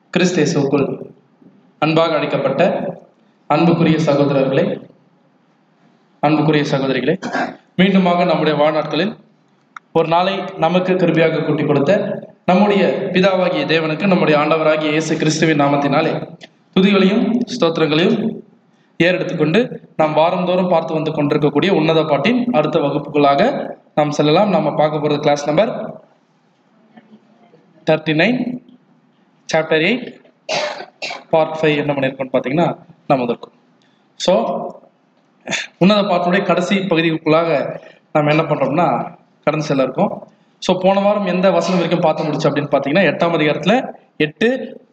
கிறிஸ்தேசுக்குள் அன்பாக அழைக்கப்பட்ட அன்புக்குரிய சகோதரர்களே அன்புக்குரிய சகோதரிகளே மீண்டுமாக நம்முடைய வாழ்நாட்களில் ஒரு நாளை நமக்கு கிருபியாக கூட்டி கொடுத்த நம்முடைய பிதாவாகிய தேவனுக்கு நம்முடைய ஆண்டவராகிய இயேசு கிறிஸ்துவின் நாமத்தினாலே துதிகளையும் ஸ்தோத்திரங்களையும் ஏறெடுத்துக்கொண்டு நாம் வாரந்தோறும் பார்த்து வந்து கொண்டிருக்கக்கூடிய உன்னத பாட்டின் அடுத்த வகுப்புகளாக நாம் செல்லலாம் நம்ம பார்க்க போகிறது class number thirty nine chapter eight part five என்ன பண்ணியிருக்கோம்னு பார்த்தீங்கன்னா நம்ம இருக்கும் ஸோ உன்னத பாட்டுடைய கடைசி பகுதிக்குள்ளாக நம்ம என்ன பண்ணுறோம்னா கடந்து செல்ல இருக்கோம் ஸோ போன வாரம் எந்த வசனம் வரைக்கும் பார்த்து முடிச்சு அப்படின்னு பார்த்தீங்கன்னா எட்டாம் அதிகாரத்தில் எட்டு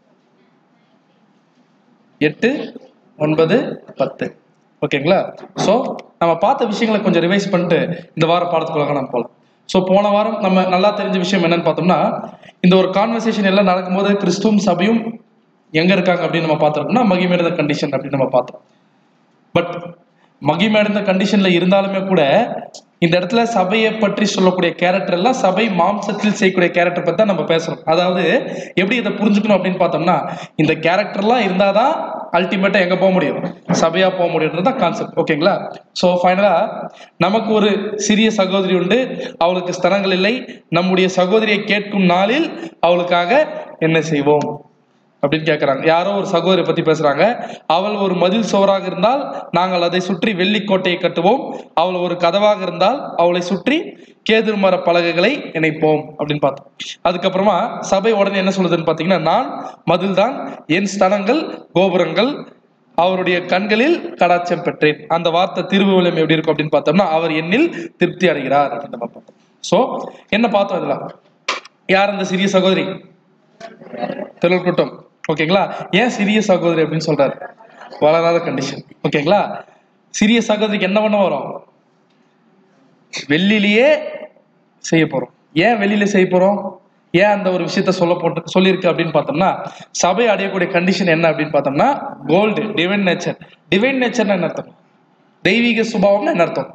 எட்டு ஒன்பது பத்து ஓகேங்களா ஸோ நம்ம பார்த்த விஷயங்களை கொஞ்சம் ரிவைஸ் பண்ணிட்டு இந்த வார பாடத்துக்குள்ளாக நம்ம போகலாம் ஸோ போன வாரம் நம்ம நல்லா தெரிஞ்ச விஷயம் என்னன்னு பார்த்தோம்னா இந்த ஒரு கான்வர்சேஷன் எல்லாம் நடக்கும்போது கிறிஸ்துவும் சபையும் எங்க இருக்காங்க அப்படின்னு நம்ம பார்த்துருக்கோம்னா மகிமையடைந்த கண்டிஷன் அப்படின்னு நம்ம பார்த்தோம் பட் மகிமையடைந்த கண்டிஷன்ல இருந்தாலுமே கூட இந்த இடத்துல சபையை பற்றி சொல்லக்கூடிய கேரக்டர் எல்லாம் சபை மாம்சத்தில் செய்யக்கூடிய கேரக்டர் பத்தி தான் நம்ம பேசுறோம் அதாவது எப்படி இதை புரிஞ்சுக்கணும் அப்படின்னு பார்த்தோம்னா இந்த கேரக்டர்லாம் இருந்தாதான் அல்டிமேட்டா எங்க போக முடியும் சபையா போக முடியுன்றது தான் கான்செப்ட் ஓகேங்களா ஸோ ஃபைனலா நமக்கு ஒரு சிறிய சகோதரி உண்டு அவளுக்கு ஸ்தலங்கள் இல்லை நம்முடைய சகோதரியை கேட்கும் நாளில் அவளுக்காக என்ன செய்வோம் அப்படின்னு கேட்குறாங்க யாரோ ஒரு சகோதரி பத்தி பேசுறாங்க அவள் ஒரு மதில் சுவராக இருந்தால் நாங்கள் அதை சுற்றி வெள்ளிக்கோட்டையை கட்டுவோம் அவள் ஒரு கதவாக இருந்தால் அவளை சுற்றி கேதுர் மர பலகைகளை இணைப்போம் அப்படின்னு பார்த்தோம் அதுக்கப்புறமா சபை உடனே என்ன சொல்லுதுன்னு பார்த்தீங்கன்னா நான் மதில் தான் என் ஸ்தலங்கள் கோபுரங்கள் அவருடைய கண்களில் கடாட்சம் பெற்றேன் அந்த வார்த்தை திருவுவலம் எப்படி இருக்கும் அப்படின்னு பார்த்தோம்னா அவர் என்னில் திருப்தி அடைகிறார் அப்படின்னு நம்ம பார்த்தோம் ஸோ என்ன பார்த்தோம் இதெல்லாம் யார் அந்த சிறிய சகோதரி தொழில் கூட்டம் ஓகேங்களா ஏன் சிறிய சகோதரி அப்படின்னு சொல்றாரு வளராத கண்டிஷன் ஓகேங்களா சிறிய சகோதரிக்கு என்ன பண்ண வரும் வெள்ளிலேயே செய்ய போறோம் ஏன் வெளியில செய்ய போறோம் ஏன் அந்த ஒரு விஷயத்த சொல்ல போட்டு சொல்லியிருக்கு அப்படின்னு பார்த்தோம்னா சபை அடையக்கூடிய கண்டிஷன் என்ன அப்படின்னு பார்த்தோம்னா கோல்டு டிவைன் நேச்சர் டிவைன் நேச்சர்னா என்ன அர்த்தம் தெய்வீக சுபாவம்னா என்ன அர்த்தம்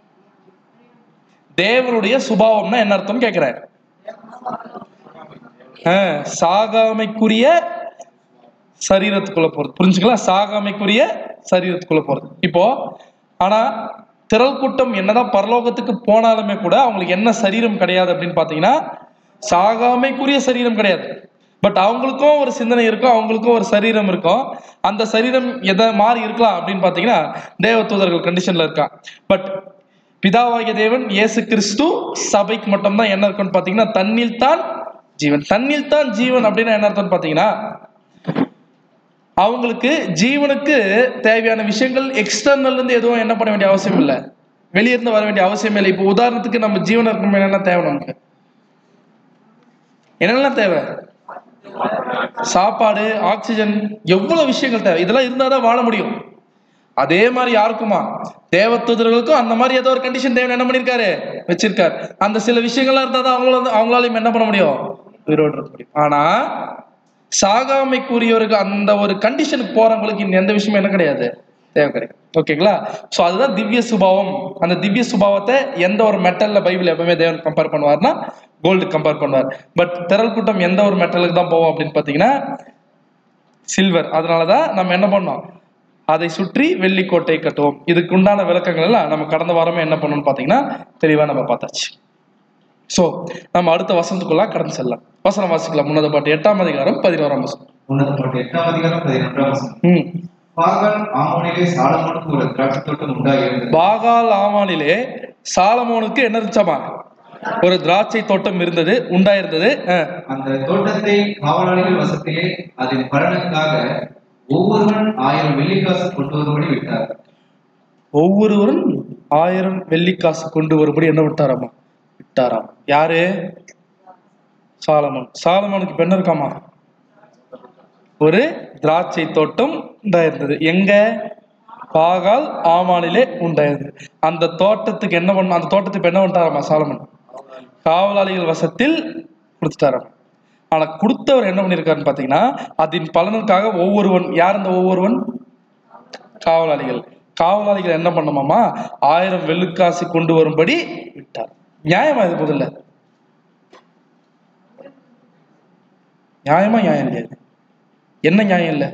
தேவனுடைய சுபாவம்னா என்ன அர்த்தம் கேட்கிறேன் ஆஹ், சாகாமைக்குரிய சரீரத்துக்குள்ள போறது புரிஞ்சுக்கலாம் சாகாமைக்குரிய சரீரத்துக்குள்ள போறது இப்போ ஆனா திரள் கூட்டம் என்னதான் பரலோகத்துக்கு போனாலுமே கூட அவங்களுக்கு என்ன சரீரம் கிடையாது அப்படின்னு பாத்தீங்கன்னா சாகாமைக்குரிய சரீரம் கிடையாது பட் அவங்களுக்கும் ஒரு சிந்தனை இருக்கும் அவங்களுக்கும் ஒரு சரீரம் இருக்கும் அந்த சரீரம் எதை மாறி இருக்கலாம் அப்படின்னு பாத்தீங்கன்னா தேவ தூதர்கள் கண்டிஷன்ல இருக்கான் பட் பிதாவாகிய தேவன் இயேசு கிறிஸ்து சபைக்கு மட்டும்தான் என்ன இருக்குன்னு பாத்தீங்கன்னா தன்னில் தான் ஜீவன் தன்னில் தான் ஜீவன் அப்படின்னா என்ன அர்த்தம்னு பாத்தீங்கன்னா அவங்களுக்கு ஜீவனுக்கு தேவையான விஷயங்கள் எக்ஸ்டர்னல் இருந்து எதுவும் என்ன பண்ண வேண்டிய அவசியம் இல்லை வெளியிருந்து வர வேண்டிய அவசியம் இல்லை இப்போ உதாரணத்துக்கு நம்ம ஜீவன் இருக்கணும் என்னென்ன தேவை நமக்கு என்னெல்லாம் தேவை சாப்பாடு ஆக்சிஜன் எவ்வளவு விஷயங்கள் தேவை இதெல்லாம் இருந்தாதான் வாழ முடியும் அதே மாதிரி யாருக்குமா தேவதூதர்களுக்கும் அந்த மாதிரி ஏதோ ஒரு கண்டிஷன் தேவன் என்ன பண்ணிருக்காரு வச்சிருக்காரு அந்த சில விஷயங்கள்லாம் இருந்தா தான் அவங்கள வந்து அவங்களாலையும் என்ன பண்ண முடியும் உயிரோடு இருக்க முடியும் ஆனா சாகாமைக்குரியவருக்கு அந்த ஒரு கண்டிஷனுக்கு போறவங்களுக்கு இந்த எந்த விஷயமும் என்ன கிடையாது தேவை கிடையாது ஓகேங்களா ஸோ அதுதான் திவ்ய சுபாவம் அந்த திவ்ய சுபாவத்தை எந்த ஒரு மெட்டல்ல பைபிள் எப்பவுமே தேவன் கம்பேர் பண்ணுவார்னா கோல்டு கம்பேர் பண்ணுவார் பட் திரள் கூட்டம் எந்த ஒரு மெட்டலுக்கு தான் போவோம் அப்படின்னு பார்த்தீங்கன்னா சில்வர் அதனாலதான் நம்ம என்ன பண்ணோம் அதை சுற்றி வெள்ளிக்கோட்டை கட்டுவோம் இதுக்கு உண்டான விளக்கங்கள் எல்லாம் நம்ம கடந்த வாரமே என்ன பண்ணோம்னு பார்த்தீங்கன்னா தெளிவா நம்ம பார்த்தாச்சு ஸோ நம்ம அடுத்த வசனத்துக்குள்ளா கடந்து செல்லலாம் வசனம் வாசிக்கலாம் முன்னத பாட்டு எட்டாம் அதிகாரம் பதினோராம் வசனம் உன்னதப்பட்ட எட்டாம் அதிகாரம் பதினொன்றாம் வசனம் ம் பாகால் ஆமோனிலே சாலமோனுக்கு ஒரு திராட்சை தோட்டம் உண்டாயிருந்தது பாகால் ஆமானிலே சாலமோனுக்கு என்ன இருந்துச்சாமா ஒரு திராட்சை தோட்டம் இருந்தது உண்டாயிருந்தது அஹ், அந்த தோட்டத்தை காவலாளிகள் வசத்திலே அதன் பலனுக்காக ஒவ்வொருவன் ஆயிரம் வெள்ளிக்காசு கொண்டு வரும்படி விட்டார் ஒவ்வொருவரும் ஆயிரம் வெள்ளிக்காசு கொண்டு வரும்படி என்ன விட்டாராமா விட்டாராம் யாரு சாலமன் சாலமனுக்கு பெண் இருக்காமா ஒரு திராட்சை தோட்டம் உண்டாயிருந்தது எங்க பாகால் ஆமானிலே உண்டாயிருந்தது அந்த தோட்டத்துக்கு என்ன பண்ண அந்த தோட்டத்துக்கு என்ன பண்ணிட்டாராமா சாலமன் காவலாளிகள் வசத்தில் கொடுத்துட்டாராம் ஆனா கொடுத்தவர் என்ன பண்ணியிருக்காருன்னு பாத்தீங்கன்னா அதன் பலனுக்காக ஒவ்வொருவன் யார் அந்த ஒவ்வொருவன் காவலாளிகள் காவலாளிகள் என்ன பண்ணுமாமா ஆயிரம் வெள்ளுக்காசு கொண்டு வரும்படி விட்டார் நியாயமா இது முதல்ல நியாயமா நியாயம் இல்லையா இது? என்ன நியாயம் இல்லை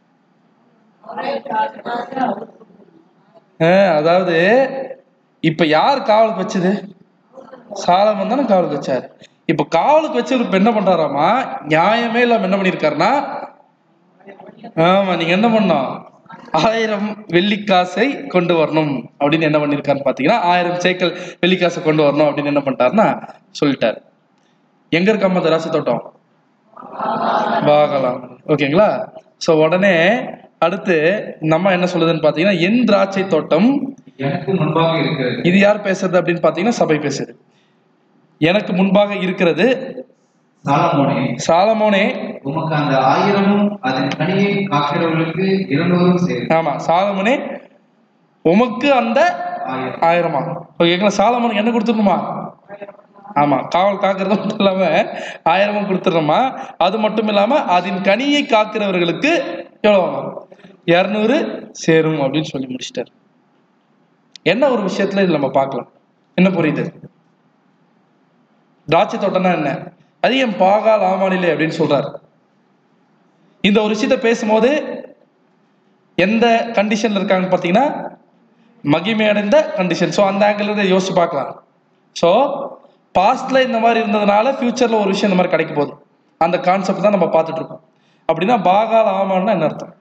ஆஹ், அதாவது இப்ப யார் காவலுக்கு வச்சது சாலமன் தானே காவலுக்கு வச்சாரு இப்ப காவலுக்கு வச்சவர் இப்ப என்ன பண்றாராமா நியாயமே இல்லாம என்ன பண்ணிருக்காருன்னா ஆமா நீங்க என்ன பண்ணோம் ஆயிரம் வெள்ளிக்காசை கொண்டு வரணும் அப்படின்னு என்ன பண்ணிருக்காருன்னு பாத்தீங்கன்னா ஆயிரம் சேக்கல் வெள்ளிக்காசை கொண்டு வரணும் அப்படின்னு என்ன பண்ணிட்டாருன்னா சொல்லிட்டாரு எங்க இருக்காம திராட்சை தோட்டம் பாகலாம் ஓகேங்களா சோ உடனே அடுத்து நம்ம என்ன சொல்லுதுன்னு பாத்தீங்கன்னா என் திராட்சை தோட்டம் எனக்கு முன்பாக இருக்கிறது இது யார் பேசுறது அப்படின்னு பாத்தீங்கன்னா சபை பேசுது எனக்கு முன்பாக இருக்கிறது சாலமோனே சாலமோனே உமக்கு அந்த ஆயிரமும் அதன் கனியை காக்கிறவர்களுக்கு இருநூறும் சேரும் ஆமா சாலமோனே உமக்கு அந்த ஆயிரம் ஆயிரமா ஓகேங்களா சாலமோனுக்கு என்ன கொடுத்துடணுமா ஆமா காவல் காக்கிறது மட்டும் இல்லாம ஆயிரமும் கொடுத்துடுறோமா அது மட்டும் இல்லாம அதன் கனியை காக்கிறவர்களுக்கு எவ்வளவு இருநூறு சேரும் அப்படின்னு சொல்லி முடிச்சிட்டாரு என்ன ஒரு விஷயத்துல இது நம்ம பார்க்கலாம் என்ன புரியுது திராட்சை தோட்டம்னா என்ன அது என் பாகால் ஆமானிலே அப்படின்னு சொல்றாரு இந்த ஒரு விஷயத்த பேசும்போது எந்த கண்டிஷன்ல இருக்காங்கன்னு பார்த்தீங்கன்னா மகிமை அடைந்த கண்டிஷன் ஸோ அந்த ஆங்கிள் இருந்து யோசிச்சு பார்க்கலாம் ஸோ பாஸ்ட்ல இந்த மாதிரி இருந்ததுனால ஃபியூச்சர்ல ஒரு விஷயம் இந்த மாதிரி கிடைக்க போகுது அந்த கான்செப்ட் தான் நம்ம பார்த்துட்டு இருக்கோம் அப்படின்னா பாகால் ஆமான்னா என்ன அர்த்தம்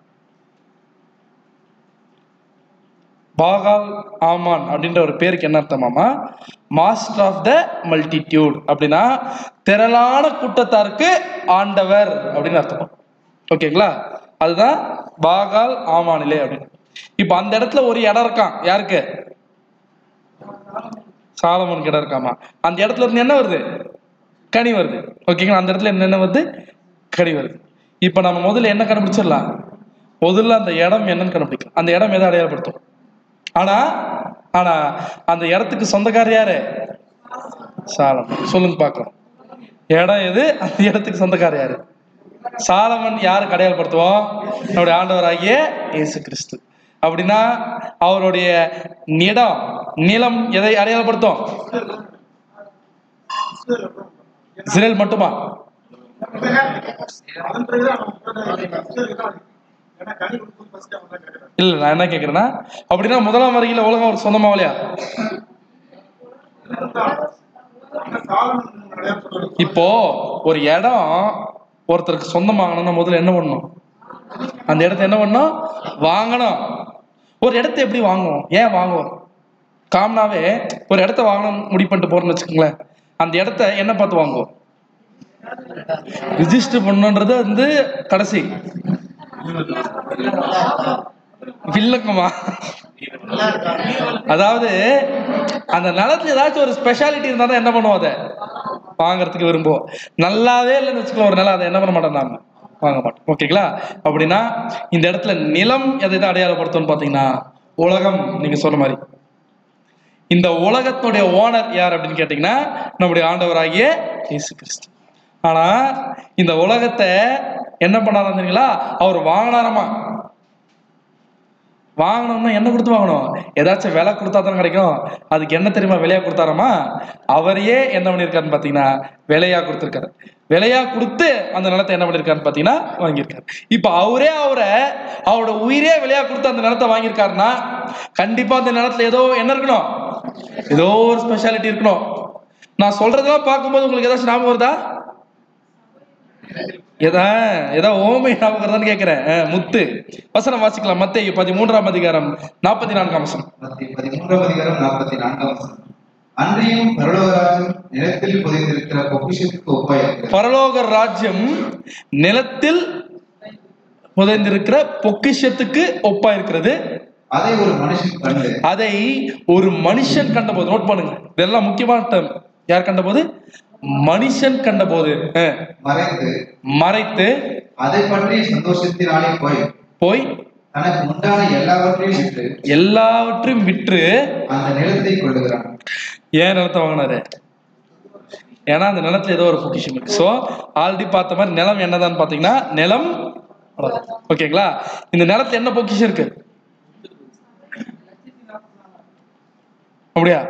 பாகால் ஆமான் அப்படின்ற ஒரு பேருக்கு என்ன அர்த்தமாமா மாஸ்டர் ஆஃப் த மல்டிடியூட் அப்படின்னா திரளான கூட்டத்தாருக்கு ஆண்டவர் அப்படின்னு அர்த்தம் ஓகேங்களா அதுதான் பாகால் ஆமானிலே அப்படின்னு இப்ப அந்த இடத்துல ஒரு இடம் இருக்கான் யாருக்கு சாலமோனுக்கு இடம் இருக்காமா அந்த இடத்துல இருந்து என்ன வருது கனி வருது ஓகேங்களா அந்த இடத்துல என்ன வருது கனி வருது இப்ப நம்ம முதல்ல என்ன கண்டுபிடிச்சிடலாம் முதல்ல அந்த இடம் என்னன்னு கண்டுபிடிக்கலாம் அந்த இடம் எதை அடையாளப்படுத்தும் ஆனா ஆனா அந்த இடத்துக்கு சொந்தக்காரர் யாரு சாலமன் சொல்லுங்க பார்க்கலாம் இடம் எது அந்த இடத்துக்கு சொந்தக்காரர் யாரு சாலமன் யாருக்கு அடையாளப்படுத்துவோம் நம்முடைய ஆண்டவராகிய இயேசு கிறிஸ்து அப்படின்னா அவருடைய நிலம் நிலம் எதை அடையாளப்படுத்தும் இஸ்ரேல் மட்டுமா அதன் பிறகுதான் அவன் ஏன்னா கனி கொடுக்கும் ஃபர்ஸ்ட் அவன் தான் கிடைக்கிறான் இல்ல நான் என்ன கேக்குறேன்னா அப்படின்னா முதலாம் வருகையில உலகம் ஒரு சொந்தமாவலையா சாலமன் நிறைய சொல்றது இப்போ ஒரு இடம் ஒருத்தருக்கு சொந்தமாகணும்னா முதல்ல என்ன பண்ணணும் அந்த இடத்த என்ன பண்ணணும் வாங்கணும் ஒரு இடத்த எப்படி வாங்குவோம் ஏன் வாங்குவோம் காமனாவே ஒரு இடத்த வாங்கணும் முடிவு பண்ணிட்டு போறோம்னு வச்சுக்கோங்களேன் அந்த இடத்த என்ன பார்த்து வாங்குவோம் ரிஜிஸ்டர் பண்ணுன்றது வந்து கடைசி வில்லங்கமா அதாவது அந்த நிலத்துல ஏதாச்சும் ஒரு ஸ்பெஷாலிட்டி இருந்தா தான் என்ன பண்ணுவோம் அதை வாங்குறதுக்கு விரும்புவோம் நல்லாவே இல்லைன்னு வச்சுக்கலாம் ஒரு நிலம் அதை என்ன பண்ண மாட்டோம் நாம வாங்க மாட்டோம் ஓகேங்களா அப்படின்னா இந்த இடத்துல நிலம் எதை தான் அடையாளப்படுத்தும்னு பார்த்தீங்கன்னா உலகம் நீங்க சொன்ன மாதிரி இந்த உலகத்துடைய ஓனர் யார் அப்படின்னு கேட்டீங்கன்னா நம்முடைய ஆண்டவராகிய இயேசு கிறிஸ்து ஆனா இந்த உலகத்தை என்ன பண்ணாராம் தெரியுங்களா அவர் வாங்கினாராமா வாங்கணும்னா என்ன கொடுத்து வாங்கணும் ஏதாச்சும் விலை கொடுத்தா தானே கிடைக்கும் அதுக்கு என்ன தெரியுமா விலையா கொடுத்தாராமா அவரையே என்ன பண்ணியிருக்காருன்னு பார்த்தீங்கன்னா விலையா கொடுத்துருக்காரு விலையா கொடுத்து அந்த நிலத்தை என்ன பண்ணியிருக்காருன்னு பார்த்தீங்கன்னா வாங்கியிருக்காரு இப்போ அவரே அவரை அவரோட உயிரே விலையா கொடுத்து அந்த நிலத்தை வாங்கியிருக்காருன்னா கண்டிப்பா அந்த நிலத்துல ஏதோ என்ன இருக்கணும் ஏதோ ஒரு ஸ்பெஷாலிட்டி இருக்கணும் நான் சொல்றதெல்லாம் பார்க்கும்போது உங்களுக்கு ஏதாச்சும் ஞாபகம் வருதா எதா ஏதோ ஓமை ஞாபகம் வருதான்னு கேட்கிறேன் அஹ், முத்து வசனம் வாசிக்கலாம் மத்தேயு பதிமூன்றாம் அதிகாரம் நாற்பத்தி நான்காம் வசனம் மத்திய பதிமூன்றாம் அதிகாரம் நாற்பத்தி நான்காம் வசனம் அன்றியும் பரலோகராஜன் நிலத்தில் புதைந்திருக்கிற பொக்கிஷத்துக்கு ஒப்பாயிருக்கிறது பரலோக ராஜ்யம் நிலத்தில் புதைந்திருக்கிற பொக்கிஷத்துக்கு ஒப்பா இருக்கிறது அதை ஒரு மனுஷன் கண்டு அதை ஒரு மனுஷன் கண்டபோது நோட் பண்ணுங்க இதெல்லாம் முக்கியமான term. யார் கண்டபோது மனுஷன் கண்டபோது அஹ், மறைந்து மறைத்து அதை பற்றி சந்தோஷத்தினாலே போய் போய் தனக்கு உண்டான எல்லாவற்றையும் விட்டு எல்லாவற்றையும் விற்று அந்த நிலத்தை கொள்ளுகிறான் ஏன் நிலத்தை வாங்கினாரு ஏன்னா அந்த நிலத்துல ஏதோ ஒரு பொக்கிஷம் இருக்கு ஸோ ஆல்ரெடி பார்த்த மாதிரி நிலம் என்னதான்னு பார்த்தீங்கன்னா நிலம் ஓகேங்களா இந்த நிலத்துல என்ன பொக்கிஷம் இருக்கு அப்படியா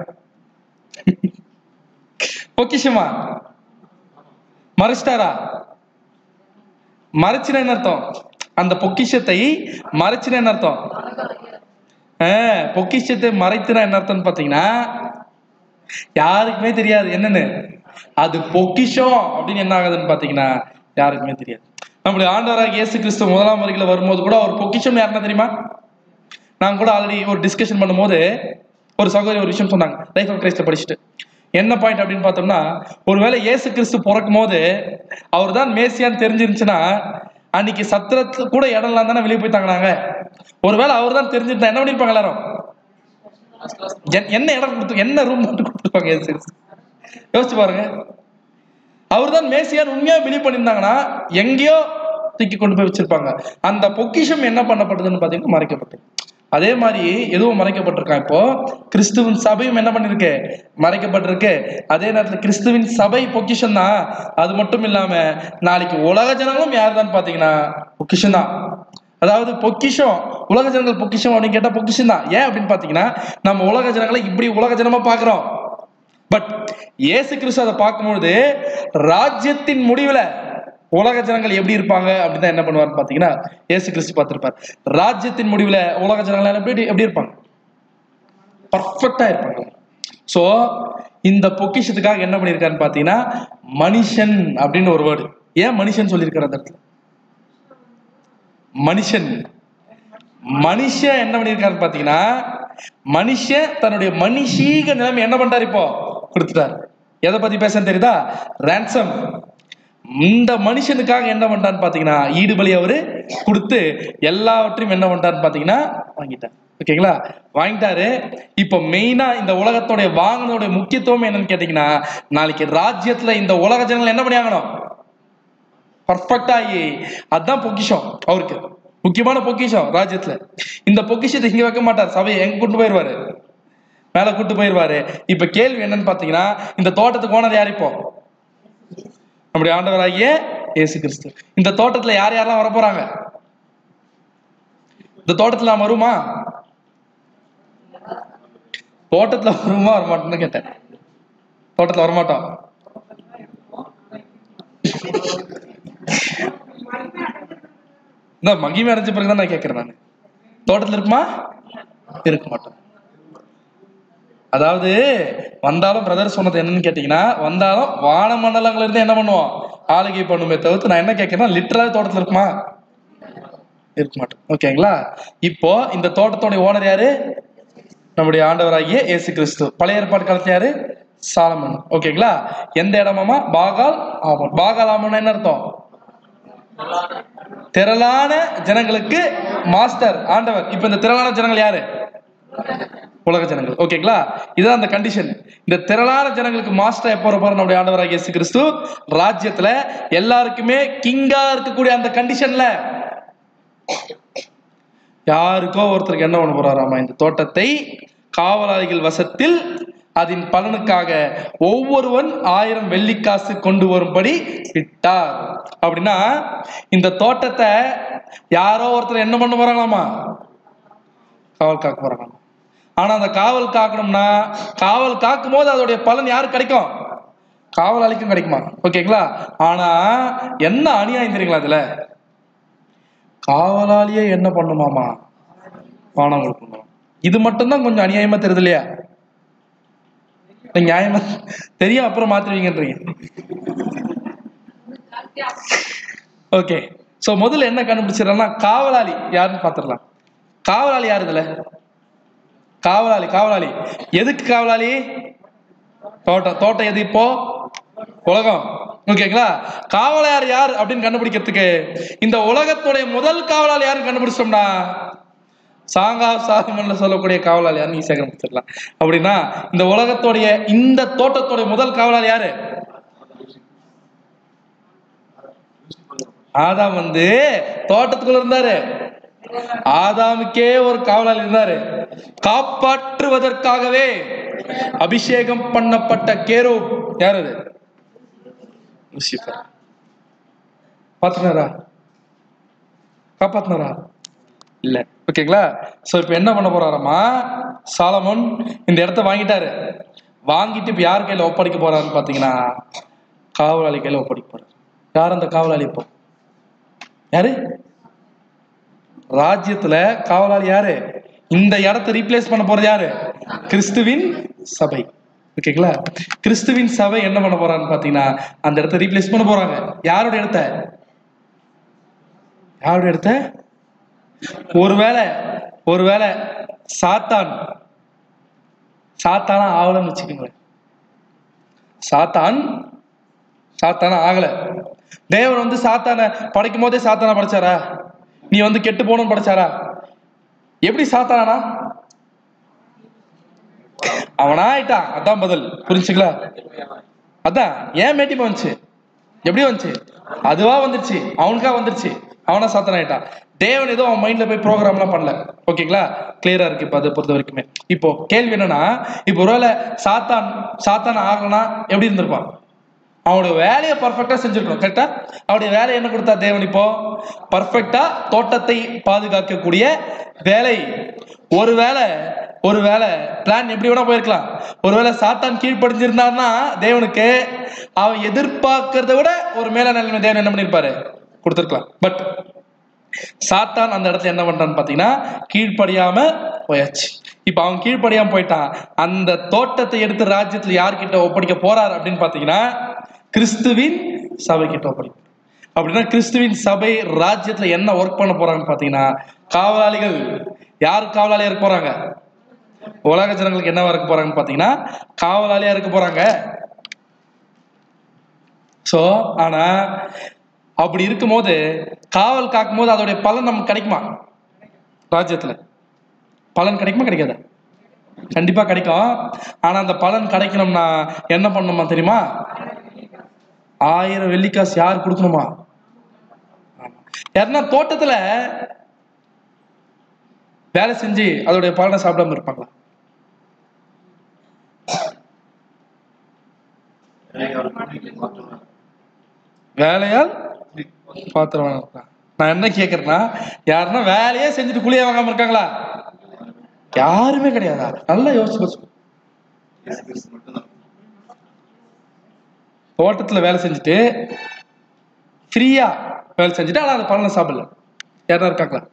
பொக்கிஷமா மறைச்சிட்டாரா மறைச்சினா என்ன அர்த்தம் அந்த பொக்கிஷத்தை மறைச்சினா என்ன அர்த்தம் ஆஹ், பொக்கிஷத்தை மறைத்துனா என்ன அர்த்தம்னு பாத்தீங்கன்னா யாருக்குமே தெரியாது என்னன்னு அது பொக்கிஷம் அப்படின்னு என்ன ஆகுதுன்னு பாத்தீங்கன்னா யாருக்குமே தெரியாது நம்முடைய ஆண்டவராக இயேசு கிறிஸ்து முதலாம் வருகையில வரும்போது கூட அவர் பொக்கிஷம் யாருன்னா தெரியுமா நான் கூட ஆல்ரெடி ஒரு டிஸ்கஷன் பண்ணும்போது ஒரு சகோதரி ஒரு விஷயம் சொன்னாங்க லைஃப் ஆஃப் கிரைஸ்ட படிச்சுட்டு என்ன பாயிண்ட் அப்படின்னு பார்த்தோம்னா ஒருவேளை இயேசு கிறிஸ்து பிறக்கும் போது அவர் தான் மேசியான்னு தெரிஞ்சிருந்துச்சுன்னா அன்னைக்கு சத்திரத்துல கூட இடம்லாம் தானே வெளியே போய் தாங்கினாங்க ஒருவேளை அவர் தான் தெரிஞ்சிருந்தா என்ன பண்ணிருப்பாங்க எல்லாரும் என்- என்ன இடம் கொடுத்து என்ன ரூம் மட்டும் கொடுத்துருப்பாங்க இயேசு கிறிஸ்து யோசிச்சு பாருங்க அவர் தான் மேசியான்னு உண்மையா பிலீவ் பண்ணியிருந்தாங்கன்னா எங்கேயோ தூக்கி கொண்டு போய் வச்சிருப்பாங்க அந்த பொக்கிஷம் என்ன பண்ணப்பட்டதுன்னு பார்த்தீங்கன்னா மறைக்கப்பட்டது அதே மாதிரி எதுவும் மறைக்கப்பட்டிருக்கான் இப்போ கிறிஸ்துவின் சபையும் என்ன பண்ணிருக்கு மறைக்கப்பட்டிருக்கு அதே நேரத்துல கிறிஸ்துவின் சபை பொக்கிஷம் தான் அது மட்டும் இல்லாம நாளைக்கு உலக ஜனங்களும் யார் தான் பாத்தீங்கன்னா பொக்கிஷம் தான் அதாவது பொக்கிஷம் உலக ஜனங்கள் பொக்கிஷம் அப்படின்னு கேட்டா பொக்கிஷம் தான் ஏன் அப்படின்னு பாத்தீங்கன்னா நம்ம உலக ஜனங்களை இப்படி உலக ஜனமா பாக்குறோம் பட் இயேசு கிறிஸ்து அதை பார்க்கும்பொழுது ராஜ்யத்தின் முடிவுல உலக ஜனங்கள் எப்படி இருப்பாங்க அப்படின்னு என்ன பண்ணுவார்னு பாத்தீங்கன்னா இயேசு கிறிஸ்து பார்த்திருப்பார் ராஜ்யத்தின் முடிவுல உலக ஜனங்கள் எல்லாம் எப்படி எப்படி இருப்பாங்க பர்ஃபெக்டா இருப்பாங்க சோ இந்த பொக்கிஷத்துக்காக என்ன பண்ணியிருக்காருன்னு பாத்தீங்கன்னா மனுஷன் அப்படின்னு ஒரு வேர்டு ஏன் மனுஷன் சொல்லியிருக்காரு அந்த இடத்துல மனுஷன் மனுஷன் என்ன பண்ணியிருக்காருன்னு பாத்தீங்கன்னா மனுஷன் தன்னுடைய மனுஷீக நிலைமை என்ன பண்றாரு இப்போ கொடுத்துட்டாரு எதை பத்தி பேச தெரியுதா ransom இந்த மனுஷனுக்காக என்ன பண்றான்னு பாத்தீங்கன்னா ஈடுபலி அவரு கொடுத்து எல்லாவற்றையும் என்ன பண்றான்னு பாத்தீங்கன்னா வாங்கிட்டார் ஓகேங்களா வாங்கிட்டாரு இப்போ மெயினா இந்த உலகத்தோடைய வாங்கினோட முக்கியத்துவம் என்னன்னு கேட்டீங்கன்னா நாளைக்கு ராஜ்யத்துல இந்த உலக ஜனங்கள் என்ன பண்ணி ஆகணும் பர்ஃபெக்ட் ஆகி அதான் பொக்கிஷம் அவருக்கு முக்கியமான பொக்கிஷம் ராஜ்யத்துல இந்த பொக்கிஷத்தை இங்க வைக்க மாட்டார் சபையை எங்க கூட்டு போயிருவாரு மேல கூட்டு போயிருவாரு இப்ப கேள்வி என்னன்னு பாத்தீங்கன்னா இந்த தோட்டத்துக்கு ஓனர் யார் இப்போ நம்முடைய ஆண்டவராகிய இயேசு கிறிஸ்து இந்த தோட்டத்துல யார் யாரெல்லாம் வர போறாங்க இந்த தோட்டத்துல நான் வருமா தோட்டத்துல வருமா வரமாட்டோம்னு கேட்டேன் தோட்டத்துல வரமாட்டோம் இந்த மகிமை அடைஞ்ச பிறகுதான் நான் கேட்கிறேன் நான் தோட்டத்துல இருக்குமா இருக்க மாட்டோம் அதாவது வந்தாலும் பிரதர் சொன்னது என்னன்னு கேட்டீங்கன்னா வந்தாலும் வான மண்டலங்கள்ல இருந்து என்ன பண்ணுவோம் ஆளுகை பண்ணுமே தவிர்த்து நான் என்ன கேட்கிறேன்னா லிட்டரா தோட்டத்துல இருக்குமா இருக்க மாட்டோம் ஓகேங்களா இப்போ இந்த தோட்டத்தோட ஓனர் யாரு நம்முடைய ஆண்டவராகிய இயேசு கிறிஸ்து பழைய ஏற்பாடு காலத்துல யாரு சாலமன் ஓகேங்களா எந்த இடமாமா பாகால் ஆமன் பாகால் ஆமன் என்ன அர்த்தம் திரளான ஜனங்களுக்கு மாஸ்டர் ஆண்டவர் இப்ப இந்த திரளான ஜனங்கள் யாரு உலக ஜனங்கள் ஓகேங்களா இதுதான் அந்த கண்டிஷன் இந்த திரளான ஜனங்களுக்கு மாஸ்டர் எப்போ வரப்போற நம்முடைய ஆண்டவராகிய இயேசு கிறிஸ்து ராஜ்யத்துல எல்லாருக்குமே கிங்கா இருக்கக்கூடிய அந்த கண்டிஷன்ல யாருக்கோ ஒருத்தருக்கு என்ன பண்ண போறாராமா இந்த தோட்டத்தை காவலாளிகள் வசத்தில் அதன் பலனுக்காக ஒவ்வொருவன் ஆயிரம் வெள்ளிக்காசு கொண்டு வரும்படி விட்டார் அப்படின்னா இந்த தோட்டத்தை யாரோ ஒருத்தர் என்ன பண்ண போறாங்களாமா காவல் காக்க போறாங்களாமா ஆனா அந்த காவல் காக்கணும்னா காவல் காக்கும் போது அதோடைய பலன் யாருக்கு கிடைக்கும் காவலாளிக்கும் கிடைக்குமா ஓகேங்களா ஆனா என்ன அநியாயம் தெரியுங்களா அதுல காவலாளியே என்ன பண்ணுமாமா பணம் கொடுக்கணும் இது மட்டும்தான் கொஞ்சம் அநியாயமா தெரியுது இல்லையா இல்ல நியாயமா தெரியும் அப்புறம் மாத்துவீங்கன்றீங்க ஓகே சோ முதல்ல என்ன கண்டுபிடிச்சிடலாம்னா காவலாளி யாருன்னு பாத்துடலாம் காவலாளி யாரு இதுல காவலாளி காவலாளி எதுக்கு காவலாளி தோட்டம் தோட்டம் எது இப்போ உலகம் ஓகேங்களா காவலாளர் யார் அப்படின்னு கண்டுபிடிக்கிறதுக்கு இந்த உலகத்துடைய முதல் காவலாளி யாருன்னு கண்டுபிடிச்சோம்னா சாங்கா சாகமன்ல சொல்லக்கூடிய காவலாளி யாருன்னு ஈஸியாக கண்டுபிடிச்சிடலாம் அப்படின்னா இந்த உலகத்துடைய இந்த தோட்டத்துடைய முதல் காவலாளி யாரு ஆதாம் வந்து தோட்டத்துக்குள்ள இருந்தாரு ஆதாமுக்கே ஒரு காவலாளி இருந்தாரு காப்பாற்றுவதற்காகவே அபிஷேகம் பண்ணப்பட்ட கேரோ யார் அது லூசிஃபர் பாத்துனாரா காப்பாத்தினாரா இல்ல ஓகேங்களா சோ இப்ப என்ன பண்ண போறாராமா சாலமோன் இந்த இடத்த வாங்கிட்டாரு வாங்கிட்டு இப்ப யார் கையில ஒப்படைக்க போறாருன்னு பாத்தீங்கன்னா காவலாளி கையில ஒப்படைக்க போறாரு யார் அந்த காவலாளி இப்போ யாரு ராஜ்யத்துல காவலாளி யாரு இந்த இடத்தை ரீப்ளேஸ் பண்ண போறது யாரு கிறிஸ்துவின் சபை ஓகேங்களா கிறிஸ்துவின் சபை என்ன பண்ண போறான்னு பாத்தீங்கன்னா அந்த இடத்தை ரீப்ளேஸ் பண்ண போறாங்க யாரோட இடத்த யாரோட இடத்த ஒருவேளை ஒருவேளை சாத்தான் சாத்தானா ஆகலன்னு வச்சுக்கோங்களேன் சாத்தான் சாத்தானா ஆகல தேவன் வந்து சாத்தான படைக்கும் போதே சாத்தானா படைச்சாரா நீ வந்து கெட்டு போகணும்னு படைச்சாரா எப்படி சாத்தானா அவனா ஆயிட்டான் அதான் பதில் புரிஞ்சுங்களா அதான் ஏன் மேட்டிமா வந்துச்சு எப்படி வந்துச்சு அதுவா வந்துருச்சு அவனுக்கா வந்துருச்சு அவனா சாத்தன் ஆயிட்டான் தேவன் ஏதோ அவன் மைண்ட்ல போய் ப்ரோக்ராம்லாம் பண்ணல ஓகேங்களா கிளியரா இருக்கு இப்போ அதை பொறுத்த வரைக்குமே இப்போ கேள்வி என்னன்னா இப்போ ஒருவேளை சாத்தான் சாத்தான் ஆகலனா எப்படி இருந்திருப்பான் அவனுடைய வேலையை பர்ஃபெக்டா செஞ்சிருக்கணும் கரெக்டா அவருடைய வேலை என்ன கொடுத்தா தேவன் இப்போ பர்ஃபெக்டா தோட்டத்தை பாதுகாக்கக்கூடிய வேலை ஒருவேளை ஒருவேளை பிளான் எப்படி வேணா போயிருக்கலாம் ஒருவேளை சாத்தான் கீழ்ப்படிஞ்சிருந்தாருன்னா தேவனுக்கு அவன் எதிர்பார்க்கறத விட ஒரு மேல நிலைமை தேவன் என்ன பண்ணிருப்பாரு கொடுத்துருக்கலாம் பட் சாத்தான் அந்த இடத்துல என்ன பண்றான்னு பாத்தீங்கன்னா கீழ்ப்படியாம போயாச்சு இப்ப அவன் கீழ்ப்படியாம போயிட்டான் அந்த தோட்டத்தை எடுத்து ராஜ்யத்துல யார்கிட்ட ஒப்படைக்க போறார் அப்படின்னு பாத்தீங்கன்னா கிறிஸ்துவின் சபை கிட்ட ஒப்படைக்க அப்படின்னா கிறிஸ்துவின் சபை ராஜ்யத்துல என்ன ஒர்க் பண்ண போறாங்கன்னு பாத்தீங்கன்னா காவலாளிகள் யார் காவலாளியா இருக்க போறாங்க உலக ஜனங்களுக்கு என்னவா இருக்க போறாங்கன்னு பாத்தீங்கன்னா காவலாளியா இருக்க போறாங்க சோ ஆனா அப்படி இருக்கும்போது காவல் காக்கும் போது அதோடைய பலன் நமக்கு கிடைக்குமா ராஜ்யத்துல பலன் கிடைக்குமா கிடைக்காதா கண்டிப்பா கிடைக்கும் ஆனா அந்த பலன் கிடைக்கணும்னா என்ன பண்ணணுமா தெரியுமா ஆயிரம் வெள்ளிக்காசு யார் கொடுக்கணுமா ஆமா. யாருன்னா தோட்டத்துல வேலை செஞ்சு அதோடைய பலனை சாப்பிடாம இருப்பாங்களா வேலையால் பாத்திரம் வாங்க நான் என்ன கேக்குறேன்னா யாருன்னா வேலையே செஞ்சுட்டு கூலியே வாங்காம இருக்காங்களா யாருமே கிடையாதா நல்லா யோசிச்சு பாருங்க. தோட்டத்துல வேலை செஞ்சுட்டு ஃப்ரீயா வேலை செஞ்சுட்டு ஆனா அந்த பலனை சாப்பிடல யாரா இருக்காங்களா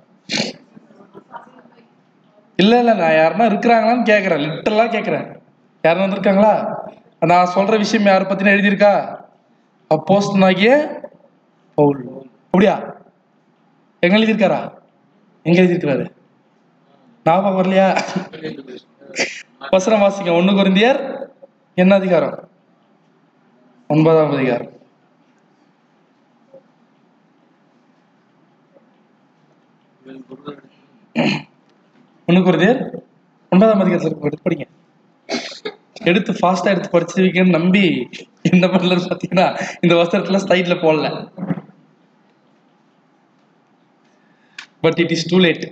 இல்ல இல்ல நான் யாருன்னா இருக்கிறாங்களான்னு கேக்குறேன் லிட்டரலா கேக்குறேன் யாரும் வந்திருக்காங்களா நான் சொல்ற விஷயம் யாரை பத்தின எழுதியிருக்கா அப்போஸ்தலனாகிய பவுல் அப்படியா எங்க எழுதியிருக்காரா எங்க எழுதியிருக்கிறாரு ஞாபகம் வரலையா வசனம் வாசிங்க ஒண்ணு குருந்தியர் என்ன அதிகாரம் ஒன்பதாம் அதிகாரம் ஒண்ணு குருந்தியர் ஒன்பதாம் அதிகாரத்துல இருக்கு, எடுத்து படிங்க எடுத்து ஃபாஸ்டா எடுத்து படிச்சிருவீங்கன்னு நம்பி என்ன பண்ணலன்னு பாத்தீங்கன்னா இந்த வசனத்துல ஸ்லைட்ல போடல but it is too late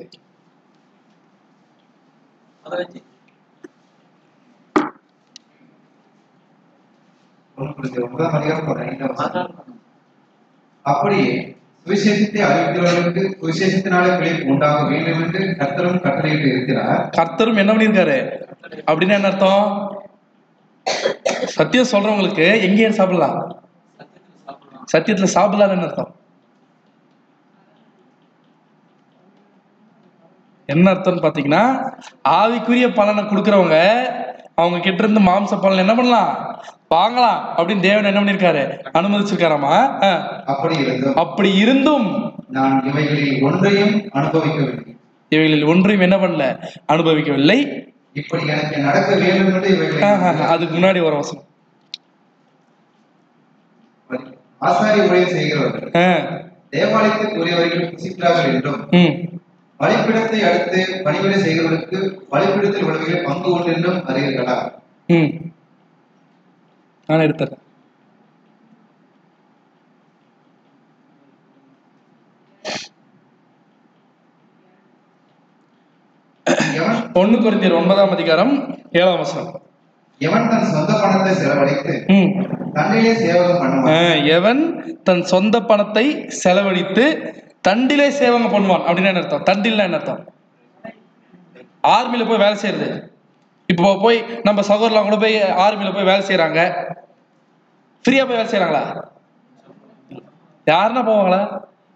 ஒன்று புரிந்து ஒன்பதாம் அதிகாரம் ஒரு ஐந்தாம் வசனம். அப்படியே சுவிசேஷத்தை அறிவிக்கிறவர்களுக்கு சுவிசேஷத்தினாலே பிழைப்பு உண்டாக வேண்டும் என்று கர்த்தரும் கட்டளையிட்டு இருக்கிறார் கர்த்தரும் என்ன பண்ணியிருக்காரு அப்படின்னு என்ன அர்த்தம் சத்தியம் சொல்றவங்களுக்கு எங்கேயே சாப்பிடலாம் சத்தியத்துல சாப்பிடலாம் என்ன அர்த்தம் என்ன அர்த்தம்னு பாத்தீங்கன்னா ஆவிக்குரிய பலனை கொடுக்கறவங்க அவங்க கிட்ட இருந்து மாம்ச பலன் என்ன பண்ணலாம் வாங்கலாம் அப்படின்னு தேவன் என்ன பண்ணிருக்காரு அனுமதிச்சிருக்காராமா ஆ. அப்படி இருந்தும் அப்படி இருந்தும் நான் இவைகளில் ஒன்றையும் அனுபவிக்கவில்லை இவைகளில் ஒன்றையும் என்ன பண்ணல அனுபவிக்கவில்லை இப்படி எனக்கு நடக்க வேண்டும் என்று ஆ, ஆ, இவைகளை அதுக்கு முன்னாடி ஒரு வசனம் ஆசாரி ஊழியம் செய்கிறவர்கள் ஆ, தேவாலயத்துக்கு உரியவர்கள் புசிக்கிறார்கள் என்றும் ம் பலிப்பிடத்தை அடுத்து பணிவிடை செய்கிறவர்களுக்கு பலிப்பிடத்தில் உள்ளவர்களை பங்கு உண்டு என்றும் அறிவீர்களா ம் நான் எடுத்துறேன் எவன் ஒண்ணு குறைந்தர் ஒன்பதாம் அதிகாரம் ஏழாம் வசனம் எவன் தன் சொந்த பணத்தை செலவழித்து ம் தன்னிலே சேவகம் ஆ, பண்ணுவான் எவன் தன் சொந்த பணத்தை செலவழித்து தண்டிலே சேவகம் பண்ணுவான் அப்படின்னு என்ன அர்த்தம் தண்டில்னா என்ன அர்த்தம் ஆர்மில போய் வேலை செய்யறது இப்போ போய் நம்ம சகோதரலாம் கூட போய் ஆர்மில போய் வேலை செய்யறாங்க ஃப்ரீயா போய் வேலை செய்யறாங்களா யாருன்னா போவாங்களா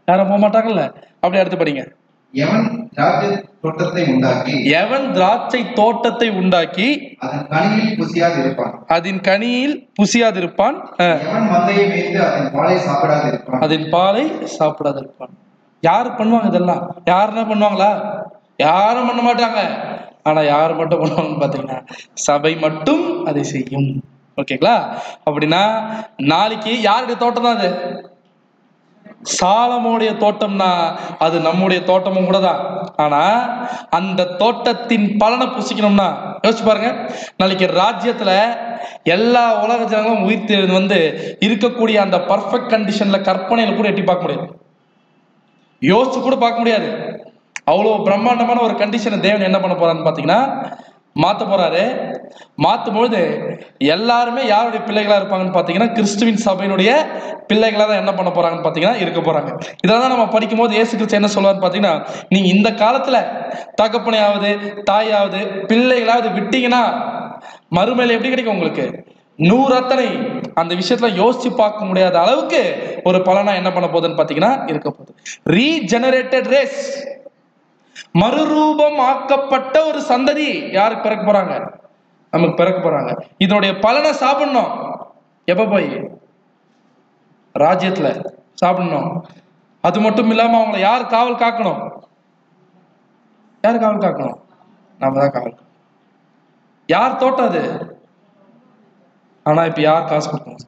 யாரும் போக மாட்டாங்கல்ல அப்படி அடுத்து படிங்க எவன் திராட்சை தோட்டத்தை உண்டாக்கி எவன் திராட்சை தோட்டத்தை உண்டாக்கி அதன் கனியில் புசியாது இருப்பான் அதன் கனியில் புசியாதிருப்பான் அஹ், எவன் மந்தையை மேய்ந்து அதன் பாலை சாப்பிடாது இருப்பான் அதன் பாலை சாப்பிடாதிருப்பான் யார் பண்ணுவாங்க இதெல்லாம் யாருன்னா பண்ணுவாங்களா யாரும் பண்ண மாட்டாங்க ஆனா யார் மட்டும் பண்ணுவாங்கன்னு பாத்தீங்கன்னா சபை மட்டும் அதை செய்யும் ஓகேங்களா அப்படின்னா நாளைக்கு யாருடைய தோட்டம் தான் அது சாலமோடைய தோட்டம்னா அது நம்முடைய தோட்டமும் கூட தான் ஆனா அந்த தோட்டத்தின் பலனை புசிக்கணும்னா யோசிச்சு பாருங்க நாளைக்கு ராஜ்யத்துல எல்லா உலக ஜனங்களும் உயிர் தெழுந்து வந்து இருக்கக்கூடிய அந்த பர்ஃபெக்ட் கண்டிஷன்ல கற்பனையில கூட எட்டி பார்க்க முடியாது யோசிச்சு கூட பார்க்க முடியாது அவ்வளவு பிரம்மாண்டமான ஒரு கண்டிஷனை தேவன் என்ன பண்ண போறான்னு பாத்தீங்கன்னா மாத்த போறாரு மாத்தும் பொழுது எல்லாருமே யாருடைய பிள்ளைகளா இருப்பாங்கன்னு பாத்தீங்கன்னா கிறிஸ்துவின் சபையினுடைய பிள்ளைகளா தான் என்ன பண்ண போறாங்கன்னு பாத்தீங்கன்னா இருக்க போறாங்க இதெல்லாம் நம்ம படிக்கும் போது இயேசு கிறிஸ்து என்ன சொல்லுவாருன்னு பாத்தீங்கன்னா நீங்க இந்த காலத்துல தகப்பனையாவது தாயாவது பிள்ளைகளாவது விட்டீங்கன்னா மறுமையில எப்படி கிடைக்கும் உங்களுக்கு நூறு அத்தனை அந்த விஷயத்துல யோசிச்சு பார்க்க முடியாத அளவுக்கு ஒரு பலனா என்ன பண்ண போகுதுன்னு பாத்தீங்கன்னா இருக்க போகுது ரீஜெனரேட்டட் ரேஸ் மறுரூபம் ஆக்கப்பட்ட ஒரு சந்ததி யாருக்கு பிறக்க போறாங்க நமக்கு பிறக்க போறாங்க இதனுடைய பலனை சாப்பிடணும் எப்ப போய் ராஜ்யத்துல சாப்பிடணும் அது மட்டும் இல்லாம அவங்கள யார் காவல் காக்கணும் யார் காவல் காக்கணும் நாம தான் காவல் காக்கணும். யார் தோட்டம் அது ஆனா இப்ப யார் காசு கொடுக்கணும்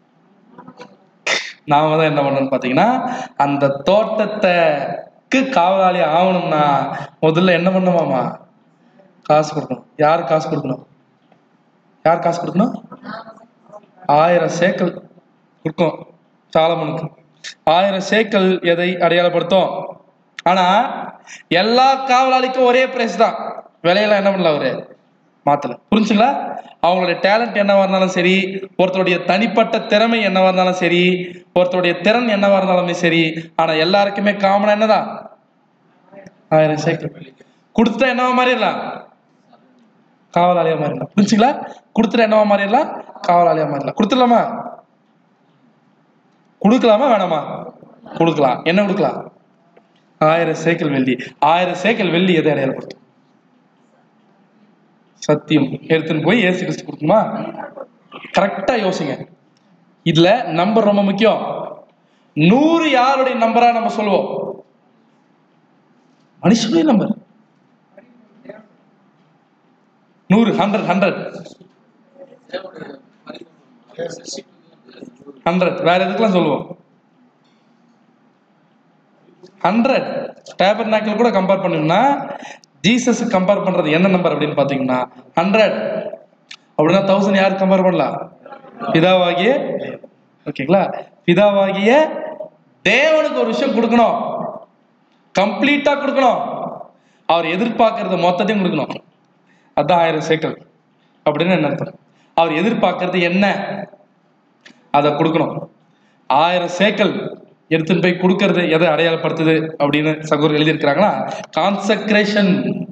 நாம தான் என்ன பண்ணணும்னு பாத்தீங்கன்னா அந்த தோட்டத்தைக்கு காவலாளி ஆகணும்னா முதல்ல என்ன பண்ணுமாமா காசு கொடுக்கணும் யார் காசு கொடுக்கணும் யார் காசு கொடுக்கணும் ஆயிரம் சேக்கல் கொடுக்கும் சாலமனுக்கு ஆயிரம் சேக்கல் எதை அடையாளப்படுத்தும் ஆனா எல்லா காவலாளிக்கும் ஒரே பிரைஸ் தான் விலையெல்லாம் என்ன பண்ணல அவரு மாத்தல புரிஞ்சுங்களா அவங்களுடைய டேலண்ட் என்னவா இருந்தாலும் சரி ஒருத்தருடைய தனிப்பட்ட திறமை என்னவா இருந்தாலும் சரி ஒருத்தருடைய திறன் என்னவா இருந்தாலுமே சரி ஆனா எல்லாருக்குமே காமனா என்னதான் ஆயிரம் சேக்கல் கொடுத்துட்டா என்னவா மாறிடலாம் காவலாளியா மாறிடலாம் புரிஞ்சுங்களா கொடுத்துட்டா என்னவா மாறிடலாம் காவலாளியா மாறிடலாம் கொடுத்துடலாமா கொடுக்கலாமா வேணாமா கொடுக்கலாம் என்ன கொடுக்கலாம் ஆயிரம் சேக்கல் வெள்ளி ஆயிரம் சேக்கல் வெள்ளி எதை அடையாளப்படுத்தும் சத்தியம் எடுத்துன்னு போய் ஏசு கிறிஸ்து கொடுக்குமா கரெக்டா யோசிங்க இதுல நம்பர் ரொம்ப முக்கியம் நூறு யாருடைய நம்பரா நம்ம சொல்லுவோம் மனுஷனுடைய நம்பர் நூறு ஹண்ட்ரட் ஹண்ட்ரட் ஹண்ட்ரட் வேற எதுக்கெல்லாம் சொல்லுவோம் ஹண்ட்ரட் டேபர் நாக்கில் கூட கம்பேர் பண்ணோம்னா ஜீசஸ் கம்பேர் பண்றது என்ன நம்பர் அப்படின்னு பாத்தீங்கன்னா ஹண்ட்ரட் அப்படின்னா தௌசண்ட் யார் கம்பேர் பண்ணலாம் பிதாவாகிய ஓகேங்களா பிதாவாகிய தேவனுக்கு ஒரு விஷயம் கொடுக்கணும் கம்ப்ளீட்டா கொடுக்கணும் அவர் எதிர்பார்க்கறது மொத்தத்தையும் கொடுக்கணும் அதான் ஆயிரம் சேக்கல் அப்படின்னு என்ன அர்த்தம் அவர் எதிர்பார்க்கறது என்ன அதை கொடுக்கணும் ஆயிரம் சேக்கல் எடுத்துன்னு போய் கொடுக்கறது எதை அடையாளப்படுத்துது அப்படின்னு சகோதரர் எழுதியிருக்கிறாங்கன்னா கான்சக்ரேஷன்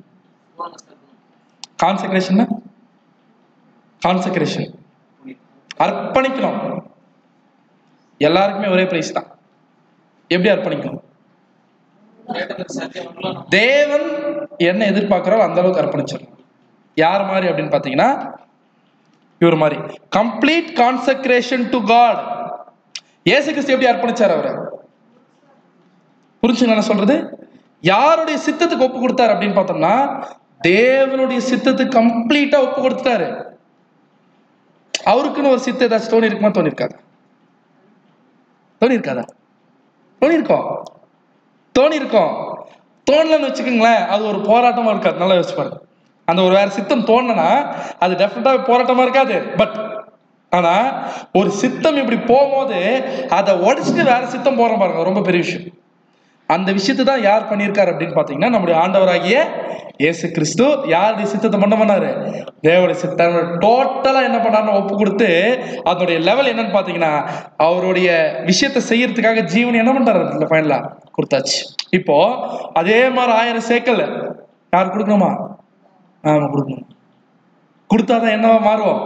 கான்சக்ரேஷன் கான்சக்ரேஷன் அர்ப்பணிக்கணும் எல்லாருக்குமே ஒரே பிரைஸ் தான் எப்படி அர்ப்பணிக்கணும் தேவன் என்ன எதிர்பார்க்கிறாரோ அந்த அளவுக்கு அர்ப்பணிச்சிடணும் யார் மாதிரி அப்படின்னு பாத்தீங்கன்னா இவர் மாதிரி கம்ப்ளீட் கான்சக்ரேஷன் டு காட் இயேசு கிறிஸ்து எப்படி அர்ப்பணிச்சார் அவரை புரிஞ்சுங்க நான் சொல்றது யாருடைய சித்தத்துக்கு ஒப்பு கொடுத்தாரு அப்படின்னு பார்த்தோம்னா தேவனுடைய சித்தத்துக்கு கம்ப்ளீட்டா ஒப்பு கொடுத்துட்டாரு அவருக்குன்னு ஒரு சித்தம் ஏதாச்சும் தோணி இருக்குமா தோணி இருக்காதா தோணி இருக்காதா தோணி இருக்கோம் தோணி இருக்கோம் தோணலன்னு வச்சுக்கோங்களேன் அது ஒரு போராட்டமா இருக்காது நல்லா யோசிச்சு பாருங்க அந்த ஒரு வேற சித்தம் தோணுனா அது டெஃபினட்டா போராட்டமா இருக்காது பட் ஆனா ஒரு சித்தம் இப்படி போகும்போது அதை உடைச்சிட்டு வேற சித்தம் போறோம் பாருங்க ரொம்ப பெரிய விஷயம் அந்த விஷயத்தை தான் யார் பண்ணியிருக்காரு அப்படின்னு பாத்தீங்கன்னா நம்முடைய ஆண்டவராகிய இயேசு கிறிஸ்து யாருடைய சித்தத்தை பண்ண பண்ணாரு தேவனுடைய சித்தம் டோட்டலா என்ன பண்ணாருன்னு ஒப்பு கொடுத்து அதனுடைய லெவல் என்னன்னு பாத்தீங்கன்னா அவருடைய விஷயத்தை செய்யறதுக்காக ஜீவன் என்ன பண்றாரு இல்ல ஃபைனலா கொடுத்தாச்சு இப்போ அதே மாதிரி ஆயிரம் சேக்கல் யார் கொடுக்கணுமா ஆமா கொடுக்கணும் கொடுத்தாதான் என்னவா மாறுவோம்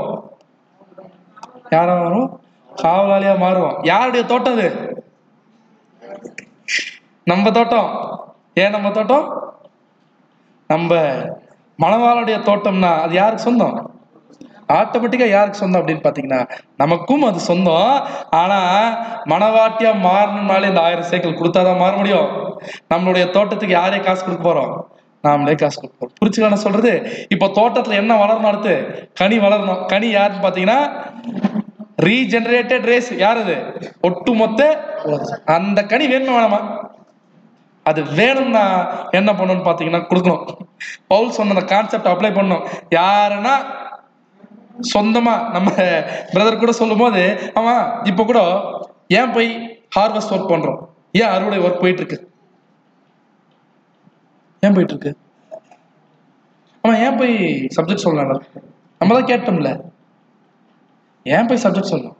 யாரா மாறும் காவலாளியா மாறுவோம் யாருடைய தோட்டம் அது நம்ம தோட்டம் ஏன் நம்ம தோட்டம் நம்ம மணவாளுடைய தோட்டம்னா அது யாருக்கு சொந்தம் ஆட்டோமேட்டிக்கா யாருக்கு சொந்தம் அப்படின்னு பாத்தீங்கன்னா நமக்கும் அது சொந்தம் ஆனா மனவாட்டியா மாறணும்னாலே இந்த ஆயிரம் சேக்கல் கொடுத்தாதான் மாற முடியும் நம்மளுடைய தோட்டத்துக்கு யாரே காசு கொடுக்க போறோம் நாமளே காசு கொடுக்க போறோம் புரிச்சுக்கலாம் நான் சொல்றது இப்போ தோட்டத்துல என்ன வளரணும் அடுத்து கனி வளரணும் கனி யாருன்னு பாத்தீங்கன்னா ரீஜெனரேட்டட் ரேஸ் யார் அது ஒட்டுமொத்த உலகம். அந்த கனி வேணுமா வேணாமா அது வேணும்னா என்ன பண்ணணும்னு பாத்தீங்கன்னா கொடுக்கணும் பவுல் சொன்ன அந்த கான்செப்ட் அப்ளை பண்ணணும் யாருன்னா சொந்தமா நம்ம பிரதர் கூட சொல்லும் போது ஆமா இப்ப கூட ஏன் போய் ஹார்வெஸ்ட் ஒர்க் பண்றோம் ஏன் அறுவடை ஒர்க் போயிட்டு இருக்கு ஏன் போயிட்டு இருக்கு ஆமா ஏன் போய் சப்ஜெக்ட் சொல்லலாம் நம்ம தான் கேட்டோம்ல ஏன் போய் சப்ஜெக்ட் சொல்லணும்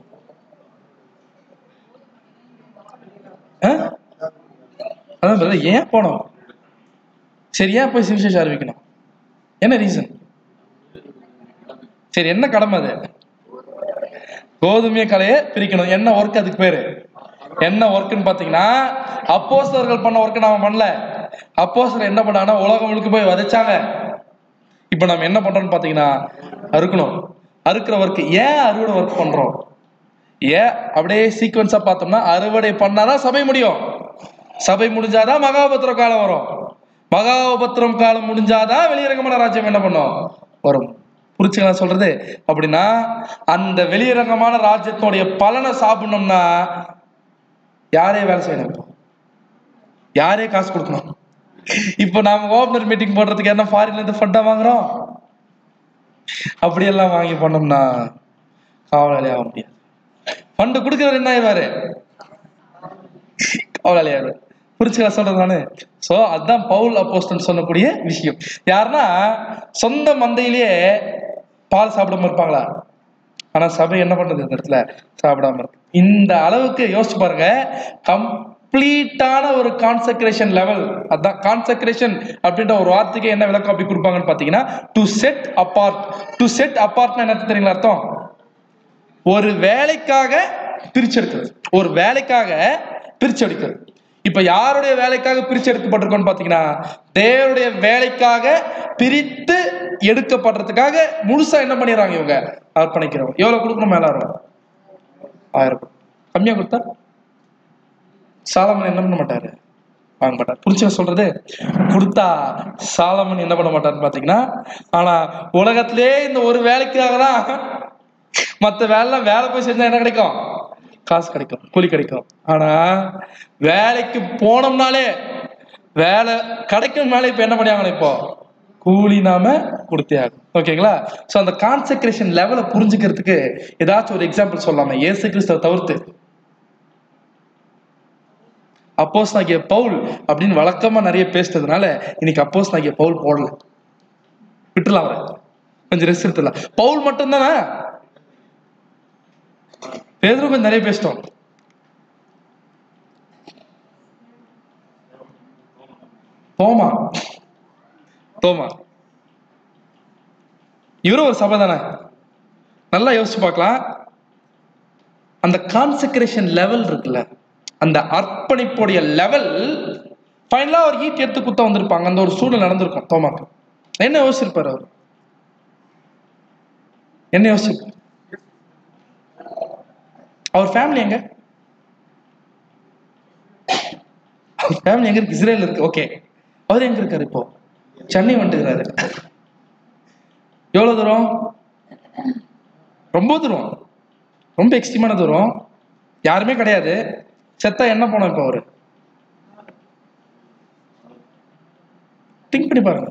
ஆ? அதான் பிரதர் ஏன் போனோம் சரி ஏன் போய் சிவிசேஷம் ஆரம்பிக்கணும் என்ன ரீசன் சரி என்ன கடமை அது கோதுமைய கலையை பிரிக்கணும் என்ன ஒர்க் அதுக்கு பேரு என்ன ஒர்க்குன்னு பாத்தீங்கன்னா அப்போஸ்தலர்கள் பண்ண ஒர்க் நாம பண்ணல அப்போஸ்தலர் என்ன பண்ணாங்கன்னா உலகம் முழுக்க போய் விதைச்சாங்க இப்ப நம்ம என்ன பண்றோம்னு பாத்தீங்கன்னா அறுக்கணும் அறுக்கிற ஒர்க் ஏன் அறுவடை ஒர்க் பண்றோம் ஏன் அப்படியே சீக்வன்ஸா பார்த்தோம்னா அறுவடை பண்ணாதான் சபை முடியும் சபை முடிஞ்சாதான் மகாபத்திரம் காலம் வரும் மகாபத்திரம் காலம் முடிஞ்சாதான் வெளியரங்கமான ராஜ்யம் என்ன பண்ணும் வரும் புரிச்சுக்கலாம் சொல்றது அப்படின்னா அந்த வெளியரங்கமான ராஜ்யத்தினுடைய பலனை சாப்பிடணும்னா யாரே வேலை செய்யணும் இப்போ? யாரே காசு கொடுக்கணும் இப்போ நாம ஓபனர் மீட்டிங் போடுறதுக்கு என்ன ஃபாரின்ல இருந்து ஃபண்டா வாங்குறோம் அப்படியெல்லாம் வாங்கி பண்ணோம்னா காவலாளி ஆக முடியாது ஃபண்டு கொடுக்கறவர் என்ன ஆயிடுவாரு காவலாளி ஆயிடுவாரு புரிச்சுக்கலாம் சொல்றது நானு சோ அதுதான் பவுல் அப்போஸ்தலன் சொல்லக்கூடிய விஷயம் யாருன்னா சொந்த மந்தையிலேயே பால் சாப்பிடாம இருப்பாங்களா ஆனா சபை என்ன பண்றது இந்த இடத்துல சாப்பிடாம இருக்கு இந்த அளவுக்கு யோசிச்சு பாருங்க கம்ப்ளீட்டான ஒரு கான்செக்ரேஷன் லெவல் அதான் கான்செக்ரேஷன் அப்படின்ற ஒரு வார்த்தைக்கு என்ன விளக்கம் அப்படி கொடுப்பாங்கன்னு பாத்தீங்கன்னா to set apart to set அப்பார்ட்னா என்ன தெரியுங்களா அர்த்தம் ஒரு வேலைக்காக பிரிச்செடுக்கிறது ஒரு வேலைக்காக பிரிச்செடுக்கிறது இப்ப யாருடைய வேலைக்காக பிரிச்சு எடுக்கப்பட்டிருக்கோம்னு பாத்தீங்கன்னா தேவனுடைய வேலைக்காக பிரித்து எடுக்கப்படுறதுக்காக முழுசா என்ன பண்ணிடுறாங்க இவங்க அர்ப்பணிக்கிறவங்க எவ்வளவு கொடுக்கணும் எல்லாரும் ஆயிரம் ரூபாய். கம்மியா கொடுத்தா சாலமன் என்ன பண்ண மாட்டாரு வாங்க மாட்டார் புரிச்சுக்க சொல்றது கொடுத்தா சாலமன் என்ன பண்ண மாட்டாருன்னு பாத்தீங்கன்னா ஆனா உலகத்திலே இந்த ஒரு வேலைக்காக தான் மத்த வேலை வேலை போய் செஞ்சா என்ன கிடைக்கும் காசு கிடைக்கும் கூலி கிடைக்கும் ஆனா வேலைக்கு போனோம்னாலே வேலை கிடைக்கும்னாலே இப்ப என்ன பண்ணியாங்க இப்போ கூலி நாம கொடுத்தே ஆகும் ஓகேங்களா சோ அந்த கான்செக்ரேஷன் லெவலை புரிஞ்சுக்கிறதுக்கு ஏதாச்சும் ஒரு எக்ஸாம்பிள் சொல்லலாமே இயேசு கிறிஸ்துவ தவிர்த்து அப்போஸ் நாகிய பவுல் அப்படின்னு வழக்கமா நிறைய பேசுறதுனால இன்னைக்கு அப்போஸ் நாகிய பவுல் போடல விட்டுலாம் அவரை கொஞ்சம் ரெஸ்ட் எடுத்துலாம் பவுல் மட்டும்தானே பேதரும் கொஞ்சம் நிறைய பேசிட்டோம் தோமா தோமா இவரும் ஒரு சபை தானே நல்லா யோசிச்சு பார்க்கலாம் அந்த கான்செக்ரேஷன் லெவல் இருக்குல்ல அந்த அர்ப்பணிப்புடைய லெவல் ஃபைனலா அவர் ஈட்டி எடுத்து குத்த வந்திருப்பாங்க அந்த ஒரு சூழ்நிலை நடந்திருக்கும் தோமாக்கு என்ன யோசிச்சிருப்பாரு அவர் என்ன யோசிச்சிருப்பாரு அவர் ஃபேமிலி எங்க அவர் ஃபேமிலி எங்க இருக்கு இஸ்ரேல் இருக்கு ஓகே அவர் எங்க இருக்காரு இப்போ சென்னை வந்துருக்காரு எவ்வளவு தூரம் ரொம்ப தூரம் ரொம்ப எக்ஸ்ட்ரீமான தூரம் யாருமே கிடையாது செத்தா என்ன போனோம் இப்போ அவரு திங்க் பண்ணி பாருங்க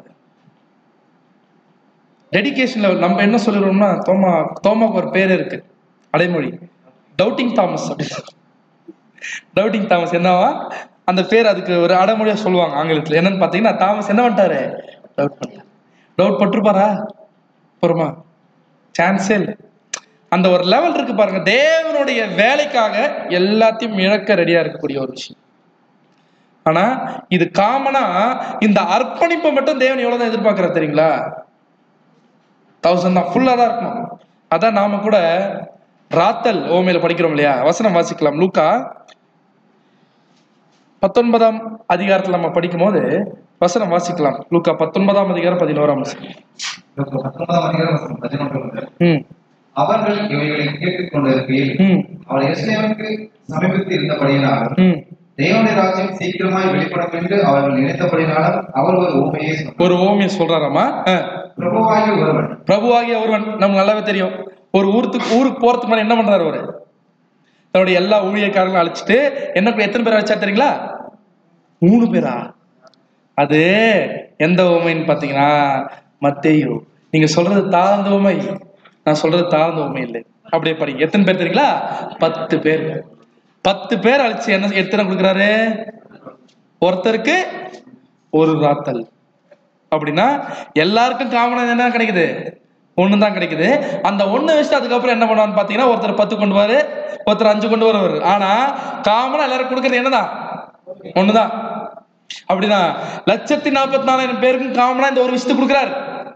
டெடிகேஷன் லெவல் நம்ம என்ன சொல்லிடுவோம்னா தோமா தோமாக்கு ஒரு பேர் இருக்கு அடைமொழி டவுட்டிங் தாமஸ் அப்படின்னு டவுட்டிங் தாமஸ் என்னவா அந்த பேர் அதுக்கு ஒரு அடைமொழியா சொல்லுவாங்க ஆங்கிலத்துல என்னன்னு பாத்தீங்கன்னா தாமஸ் என்ன பண்ணிட்டாரு டவுட் பண்ணிட்டாரு டவுட் பட்டிருப்பாரா பொறுமா சான்ஸே இல்லை அந்த ஒரு லெவல் இருக்கு பாருங்க தேவனுடைய வேலைக்காக எல்லாத்தையும் இழக்க ரெடியா இருக்கக்கூடிய ஒரு விஷயம் ஆனா இது காமனா இந்த அர்ப்பணிப்பை மட்டும் தேவன் எவ்வளவுதான் எதிர்பார்க்கிறார் தெரியுங்களா தௌசண்ட் தான் ஃபுல்லா தான் இருக்கணும் அதான் நாம கூட ராத்தல் ஓமையில படிக்கிறோம் இல்லையா வசனம் வாசிக்கலாம் லூக்கா பத்தொன்பதாம் அதிகாரத்துல நம்ம படிக்கும்போது வசனம் வாசிக்கலாம் லூக்கா பத்தொன்பதாம் அதிகாரம் பதினோராம் வசனம் பத்தொன்பதாம் அதிகாரம் வசனம் பதினொன்று முதல் ம் அவர்கள் இவைகளை கேட்டுக் கொண்டிருக்கையில் ம் அவர் எருசலேமுக்கு சமீபத்தில் இருந்தபடியினால் ம் தேவனுடைய ராஜ்யம் சீக்கிரமாய் வெளிப்படும் என்று அவர்கள் நினைத்தபடினாலும் அவர் ஒரு உண்மையை சொன்னார் ஒரு ஓமியம் சொல்றாராமா அஹ். பிரபுவாகிய ஒருவன் பிரபுவாகிய ஒருவன் நமக்கு நல்லாவே தெரியும் ஒரு ஊருக்கு ஊருக்கு போறதுக்கு முன்னாடி என்ன பண்றாரு அவரு தன்னுடைய எல்லா ஊழியக்காரங்களும் அழைச்சிட்டு என்ன எத்தனை பேர் அழைச்சா தெரியுங்களா மூணு பேரா அது எந்த உமைன்னு பாத்தீங்கன்னா மத்தேயு நீங்க சொல்றது தாழ்ந்த உமை நான் சொல்றது தாழ்ந்த உமை இல்லை அப்படியே படிங்க எத்தனை பேர் தெரியுங்களா பத்து பேர் பத்து பேர் அழைச்சு என்ன எத்தனை கொடுக்குறாரு ஒருத்தருக்கு ஒரு ராத்தல் அப்படின்னா எல்லாருக்கும் காமனா என்ன கிடைக்குது ஒண்ணு தான் கிடைக்குது அந்த ஒண்ணு வச்சுட்டு அதுக்கப்புறம் என்ன பண்ணுவான்னு பாத்தீங்கன்னா ஒருத்தர் பத்து கொண்டு வாரு ஒருத்தர் அஞ்சு கொண்டு வருவாரு ஆனா காமனா எல்லாரும் கொடுக்கறது என்னதான் ஒண்ணுதான் அப்படிதான் லட்சத்தி நாற்பத்தி நாலாயிரம் பேருக்கும் காமனா இந்த ஒரு விஷயத்தை கொடுக்குறாரு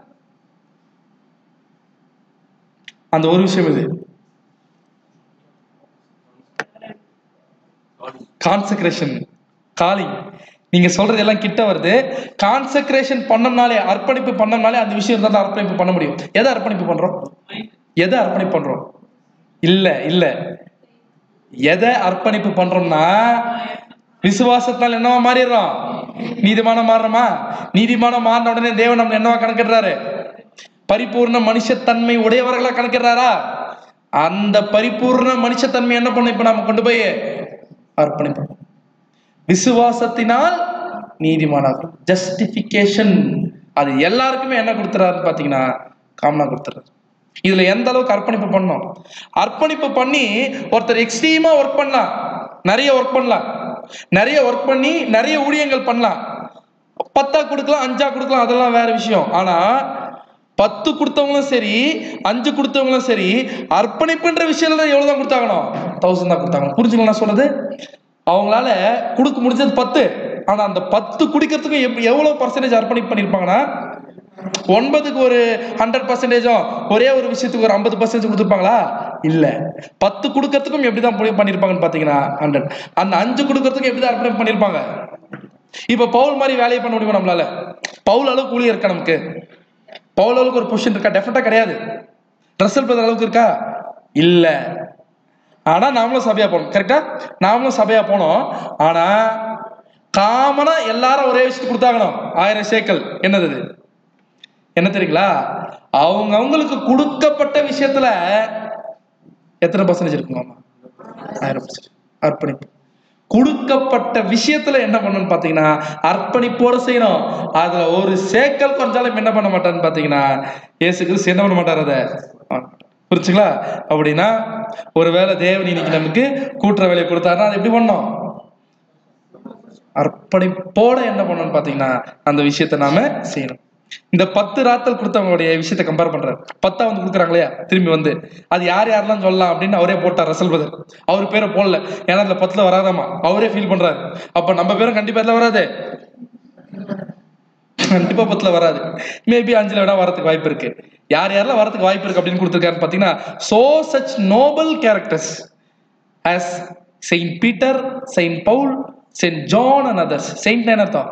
அந்த ஒரு விஷயம் இது கான்சக்ரேஷன் காலிங் நீங்க சொல்றது எல்லாம் கிட்ட வருது கான்சக்ரேஷன் பண்ணோம்னாலே அர்ப்பணிப்பு பண்ணோம்னாலே அந்த விஷயம் இருந்தா தான் அர்ப்பணிப்பு பண்ண முடியும் எதை அர்ப்பணிப்பு பண்றோம் எதை அர்ப்பணிப்பு பண்றோம் இல்ல இல்ல எதை அர்ப்பணிப்பு பண்றோம்னா விசுவாசத்தால் என்னவா மாறிடுறோம் நீதிமானம் மாறுறோமா நீதிமானம் மாறின உடனே தேவன் நம்ம என்னவா கணக்கிடுறாரு பரிபூர்ண மனுஷத்தன்மை உடையவர்களா கணக்கிடுறாரா அந்த பரிபூர்ண மனுஷத்தன்மை என்ன பண்ணும் இப்ப நம்ம கொண்டு போய் அர்ப்பணிப்போம் விசுவாசத்தினால் நீதிமானாகும் ஜஸ்டிபிகேஷன் அது எல்லாருக்குமே என்ன கொடுத்துறாருன்னு பாத்தீங்கன்னா காமனா கொடுத்துறாரு இதுல எந்த அளவுக்கு அர்ப்பணிப்பு பண்ணோம் அர்ப்பணிப்பு பண்ணி ஒருத்தர் எக்ஸ்ட்ரீமா ஒர்க் பண்ணலாம் நிறைய ஒர்க் பண்ணலாம் நிறைய ஒர்க் பண்ணி நிறைய ஊழியங்கள் பண்ணலாம் பத்தா கொடுக்கலாம் அஞ்சா கொடுக்கலாம் அதெல்லாம் வேற விஷயம் ஆனா பத்து கொடுத்தவங்களும் சரி அஞ்சு கொடுத்தவங்களும் சரி அர்ப்பணிப்புன்ற விஷயத்துல எவ்வளவு தான் கொடுத்தாங்கணும் தௌசண்ட் தான் கொடுத்தாங்க புரிஞ்சுங்களா நான் சொல்றது அவங்களால கொடுக்க முடிஞ்சது பத்து ஆனா அந்த பத்து குடிக்கிறதுக்கு எப்- எவ்வளவு பர்சன்டேஜ் அர்ப்பணிப்பு பண்ணிருப்பாங்கன்னா ஒன்பதுக்கு ஒரு ஹண்ட்ரட் பர்சன்டேஜும் ஒரே ஒரு விஷயத்துக்கு ஒரு ஐம்பது பர்சன்டேஜ் கொடுத்துருப்பாங்களா இல்ல பத்து கொடுக்கறதுக்கும் எப்படிதான் புரிய- பண்ணிருப்பாங்கன்னு பாத்தீங்கன்னா ஹண்ட்ரட் அந்த அஞ்சு கொடுக்கறதுக்கும் எப்படிதான் அர்ப்பணிப்பு பண்ணிருப்பாங்க இப்ப பவுல் மாதிரி வேலையை பண்ண முடியுமா நம்மளால பவுல் அளவுக்கு ஊழியர் இருக்கா நமக்கு பவுல் அளவுக்கு ஒரு பொசிஷன் இருக்கா டெஃபினட்டா கிடையாது ட்ரெஸ்ஸல் பிரதர் அளவுக்கு இருக்கா இல்ல ஆனா நாமளும் சபையா போனோம் கரெக்டா நாமளும் சபையா போனோம் ஆனா காமனா எல்லாரும் ஒரே விஷயத்துக்கு கொடுத்தாங்கணும் ஆயிரம் சேக்கல் என்னது இது? என்ன தெரியுங்களா அவங்க அவங்களுக்கு கொடுக்கப்பட்ட விஷயத்துல எத்தனை பர்சன்டேஜ் இருக்குங்க ஆமா ஆயிரம் பர்சன்டேஜ் அர்ப்பணிப்பு கொடுக்கப்பட்ட விஷயத்துல என்ன பண்ணணும்னு பாத்தீங்கன்னா அர்ப்பணிப்போட செய்யணும் அதுல ஒரு சேக்கல் கொஞ்சாலும் என்ன பண்ண மாட்டான்னு பாத்தீங்கன்னா இயேசு கிறிஸ்து என்ன பண்ண மாட்டார் அதை புரிச்சுங்களா அப்படின்னா ஒருவேளை தேவன் இன்னைக்கு நமக்கு கூட்டுற வேலையை கொடுத்தாருன்னா அது எப்படி பண்ணோம் அர்ப்பணிப்போட என்ன பண்ணணும்னு பாத்தீங்கன்னா அந்த விஷயத்தை நாம செய்யணும் இந்த பத்து ராத்தல் கொடுத்தவங்களுடைய விஷயத்தை கம்பேர் பண்றாரு பத்தா வந்து கொடுக்குறாங்க இல்லையா திரும்பி வந்து அது யார் யாரெல்லாம் சொல்லலாம் அப்படின்னு அவரே போட்டார் ரசல் பதர் அவர் பேரை போடல ஏன்னா அதுல பத்துல வராதாமா அவரே ஃபீல் பண்றாரு அப்ப நம்ம பேரும் கண்டிப்பா இதுல வராது கண்டிப்பா பத்துல வராது மேபி அஞ்சுல வேணா வரதுக்கு வாய்ப்பு இருக்கு யார் யாரெல்லாம் வரதுக்கு வாய்ப்பு இருக்கு அப்படின்னு கொடுத்துருக்காருன்னு பாத்தீங்கன்னா so such noble characters as Saint Peter Saint Paul Saint John and others Saint என்ன அர்த்தம்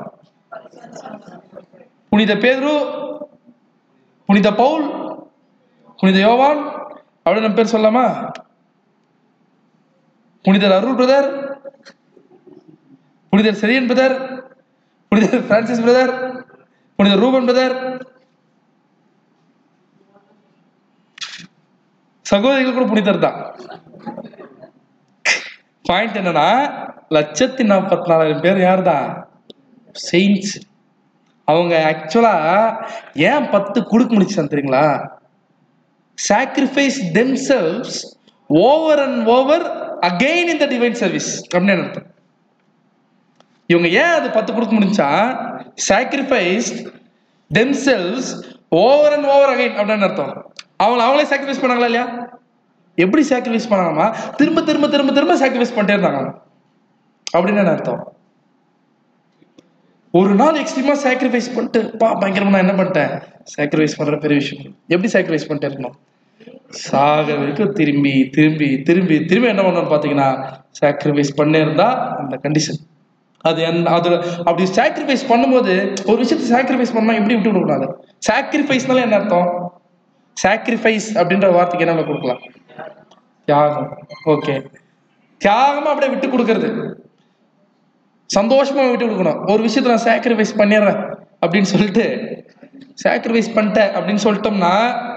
புனித பேதுரு புனித பவுல் புனித யோவான் அப்படி நம்ம பேர் சொல்லலாமா புனிதர் அருள் பிரதர் புனிதர் செரியன் பிரதர் புனிதர் பிரான்சிஸ் பிரதர் புனிதர் ரூபன் பிரதர் சகோதரிகள் கூட புனிதர் தான் பாயிண்ட் என்னன்னா லட்சத்தி நாற்பத்தி நாலாயிரம் பேர் யார் தான் செயின்ஸ் அவங்க ஆக்சுவலா ஏன் பத்து கொடுக்க முடிச்சான் தெரியுங்களா sacrifice themselves over and over again in the divine service அப்படின்னு அர்த்தம் இவங்க ஏன் அது பத்து கொடுக்க முடிஞ்சா sacrifice themselves over and over again அப்படின்னு அர்த்தம் அவங்க அவங்களே சாக்ரிஃபைஸ் பண்ணாங்களா இல்லையா எப்படி சாக்ரிஃபைஸ் பண்ணாங்கம்மா திரும்ப திரும்ப திரும்ப திரும்ப சாக்ரிஃபைஸ் பண்ணிட்டே இருந்தாங்க அப்படின்னு என்ன அர்த்தம் ஒரு நாள் எக்ஸ்ட்ரீமா சாக்ரிஃபைஸ் பண்ணிட்டு பா பயங்கரமா நான் என்ன பண்ணிட்டேன் சாக்ரிஃபைஸ் பண்ற பெரிய விஷயம் எப்படி சாக்ரிஃபைஸ் பண்ணிட்டே இருக்கணும் சாக வரைக்கும் திரும்பி திரும்பி திரும்பி திரும்பி என்ன பண்ணணும்னு பாத்தீங்கன்னா சாக்ரிஃபைஸ் பண்ணே இருந்தா அந்த கண்டிஷன் அது என்ன அது அப்படி சாக்ரிஃபைஸ் பண்ணும்போது ஒரு விஷயத்தை சாக்ரிஃபைஸ் பண்ணா எப்படி விட்டு கொடுக்கூடாது சாக்ரிஃபைஸ்னால என்ன அர்த்தம் சாக்ரிஃபைஸ் அப்படின்ற வார்த்தைக்கு என்ன கொடுக்கலாம் தியாகம் ஓகே தியாகமா அப்படியே விட்டு கொடுக்கறது சந்தோஷமா விட்டு கொடுக்கணும் ஒரு விஷயத்தை நான் சாக்ரிஃபைஸ் பண்ணிடுறேன் அப்படின்னு சொல்லிட்டு சாக்ரிஃபைஸ் பண்ணிட்டேன் அப்படின்னு சொல்லிட்டோம்னா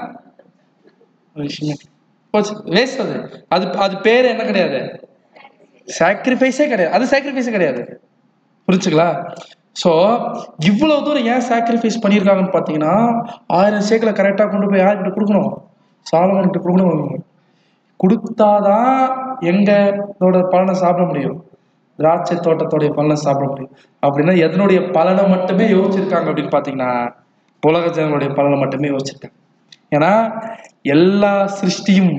ஒரு விஷயமே போச்சு வேஸ்ட் அது அது அது பேர் என்ன கிடையாது சாக்ரிஃபைஸே கிடையாது அது சாக்ரிஃபைஸே கிடையாது புரிஞ்சுங்களா ஸோ இவ்வளவு தூரம் ஏன் சாக்ரிஃபைஸ் பண்ணியிருக்காங்கன்னு பார்த்தீங்கன்னா ஆயிரம் சேக்கில் கரெக்டாக கொண்டு போய் யார்கிட்ட கொடுக்கணும் சாலமன்கிட்ட கொடுக்கணும் கொடுத்தாதான் எங்களோட பலனை சாப்பிட முடியும் திராட்சை தோட்டத்தோடைய பலனை சாப்பிட முடியும் அப்படின்னா எதனுடைய பலனை மட்டுமே யோசிச்சிருக்காங்க அப்படின்னு பார்த்தீங்கன்னா உலக ஜனங்களுடைய பலனை மட்டுமே யோசிச்சிருக்காங்க ஏன்னா எல்லா சிருஷ்டியும்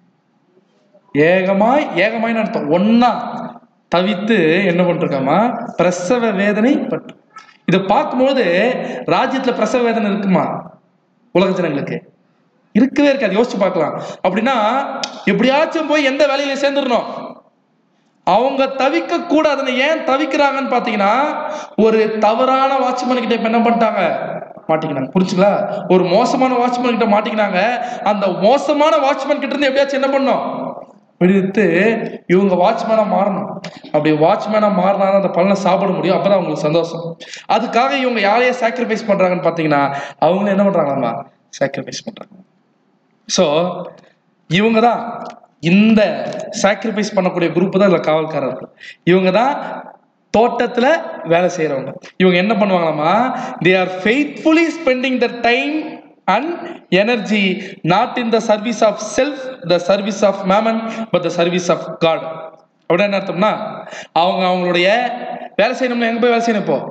ஏகமாய் ஏகமாய்னு அர்த்தம் ஒன்னா தவித்து என்ன பண்ணிருக்காமா பிரசவ வேதனை பட்டு இதை பார்க்கும்போது ராஜ்யத்துல பிரசவ வேதனை இருக்குமா உலக ஜனங்களுக்கு இருக்கவே இருக்காது யோசிச்சு பார்க்கலாம் அப்படின்னா எப்படியாச்சும் போய் எந்த வேலையில சேர்ந்துடணும் அவங்க தவிக்க கூடாதுன்னு ஏன் தவிக்கிறாங்கன்னு பாத்தீங்கன்னா ஒரு தவறான வாட்ச்மேன் கிட்ட இப்ப என்ன பண்ணிட்டாங்க மாட்டிக்கினாங்க புரிஞ்சுங்களா ஒரு மோசமான வாட்ச்மேன் கிட்ட மாட்டிக்கினாங்க அந்த மோசமான வாட்ச்மேன் கிட்ட இருந்து எப்படியாச்சும் என்ன பண்ணோம் விடுத்து இவங்க வாட்ச்மேனா மாறணும் அப்படி வாட்ச்மேனா மாறினா அந்த பலனை சாப்பிட முடியும் அப்பதான் அவங்களுக்கு சந்தோஷம் அதுக்காக இவங்க யாரைய சாக்ரிஃபைஸ் பண்றாங்கன்னு பாத்தீங்கன்னா அவங்க என்ன பண்றாங்களாமா சாக்ரிஃபைஸ் பண்றாங்க ஸோ இவங்க தான் இந்த சாக்ரிஃபைஸ் பண்ணக்கூடிய குரூப் தான் இதில் காவல்காரர்கள் இவங்க தான் தோட்டத்தில் வேலை செய்கிறவங்க இவங்க என்ன பண்ணுவாங்களாமா they are faithfully spending the time and energy not in the service of self the service of mammon but the service of God அப்படின்னா என்ன அர்த்தம்னா அவங்க அவங்களுடைய வேலை செய்யணும்னா எங்கே போய் வேலை செய்யணும் இப்போ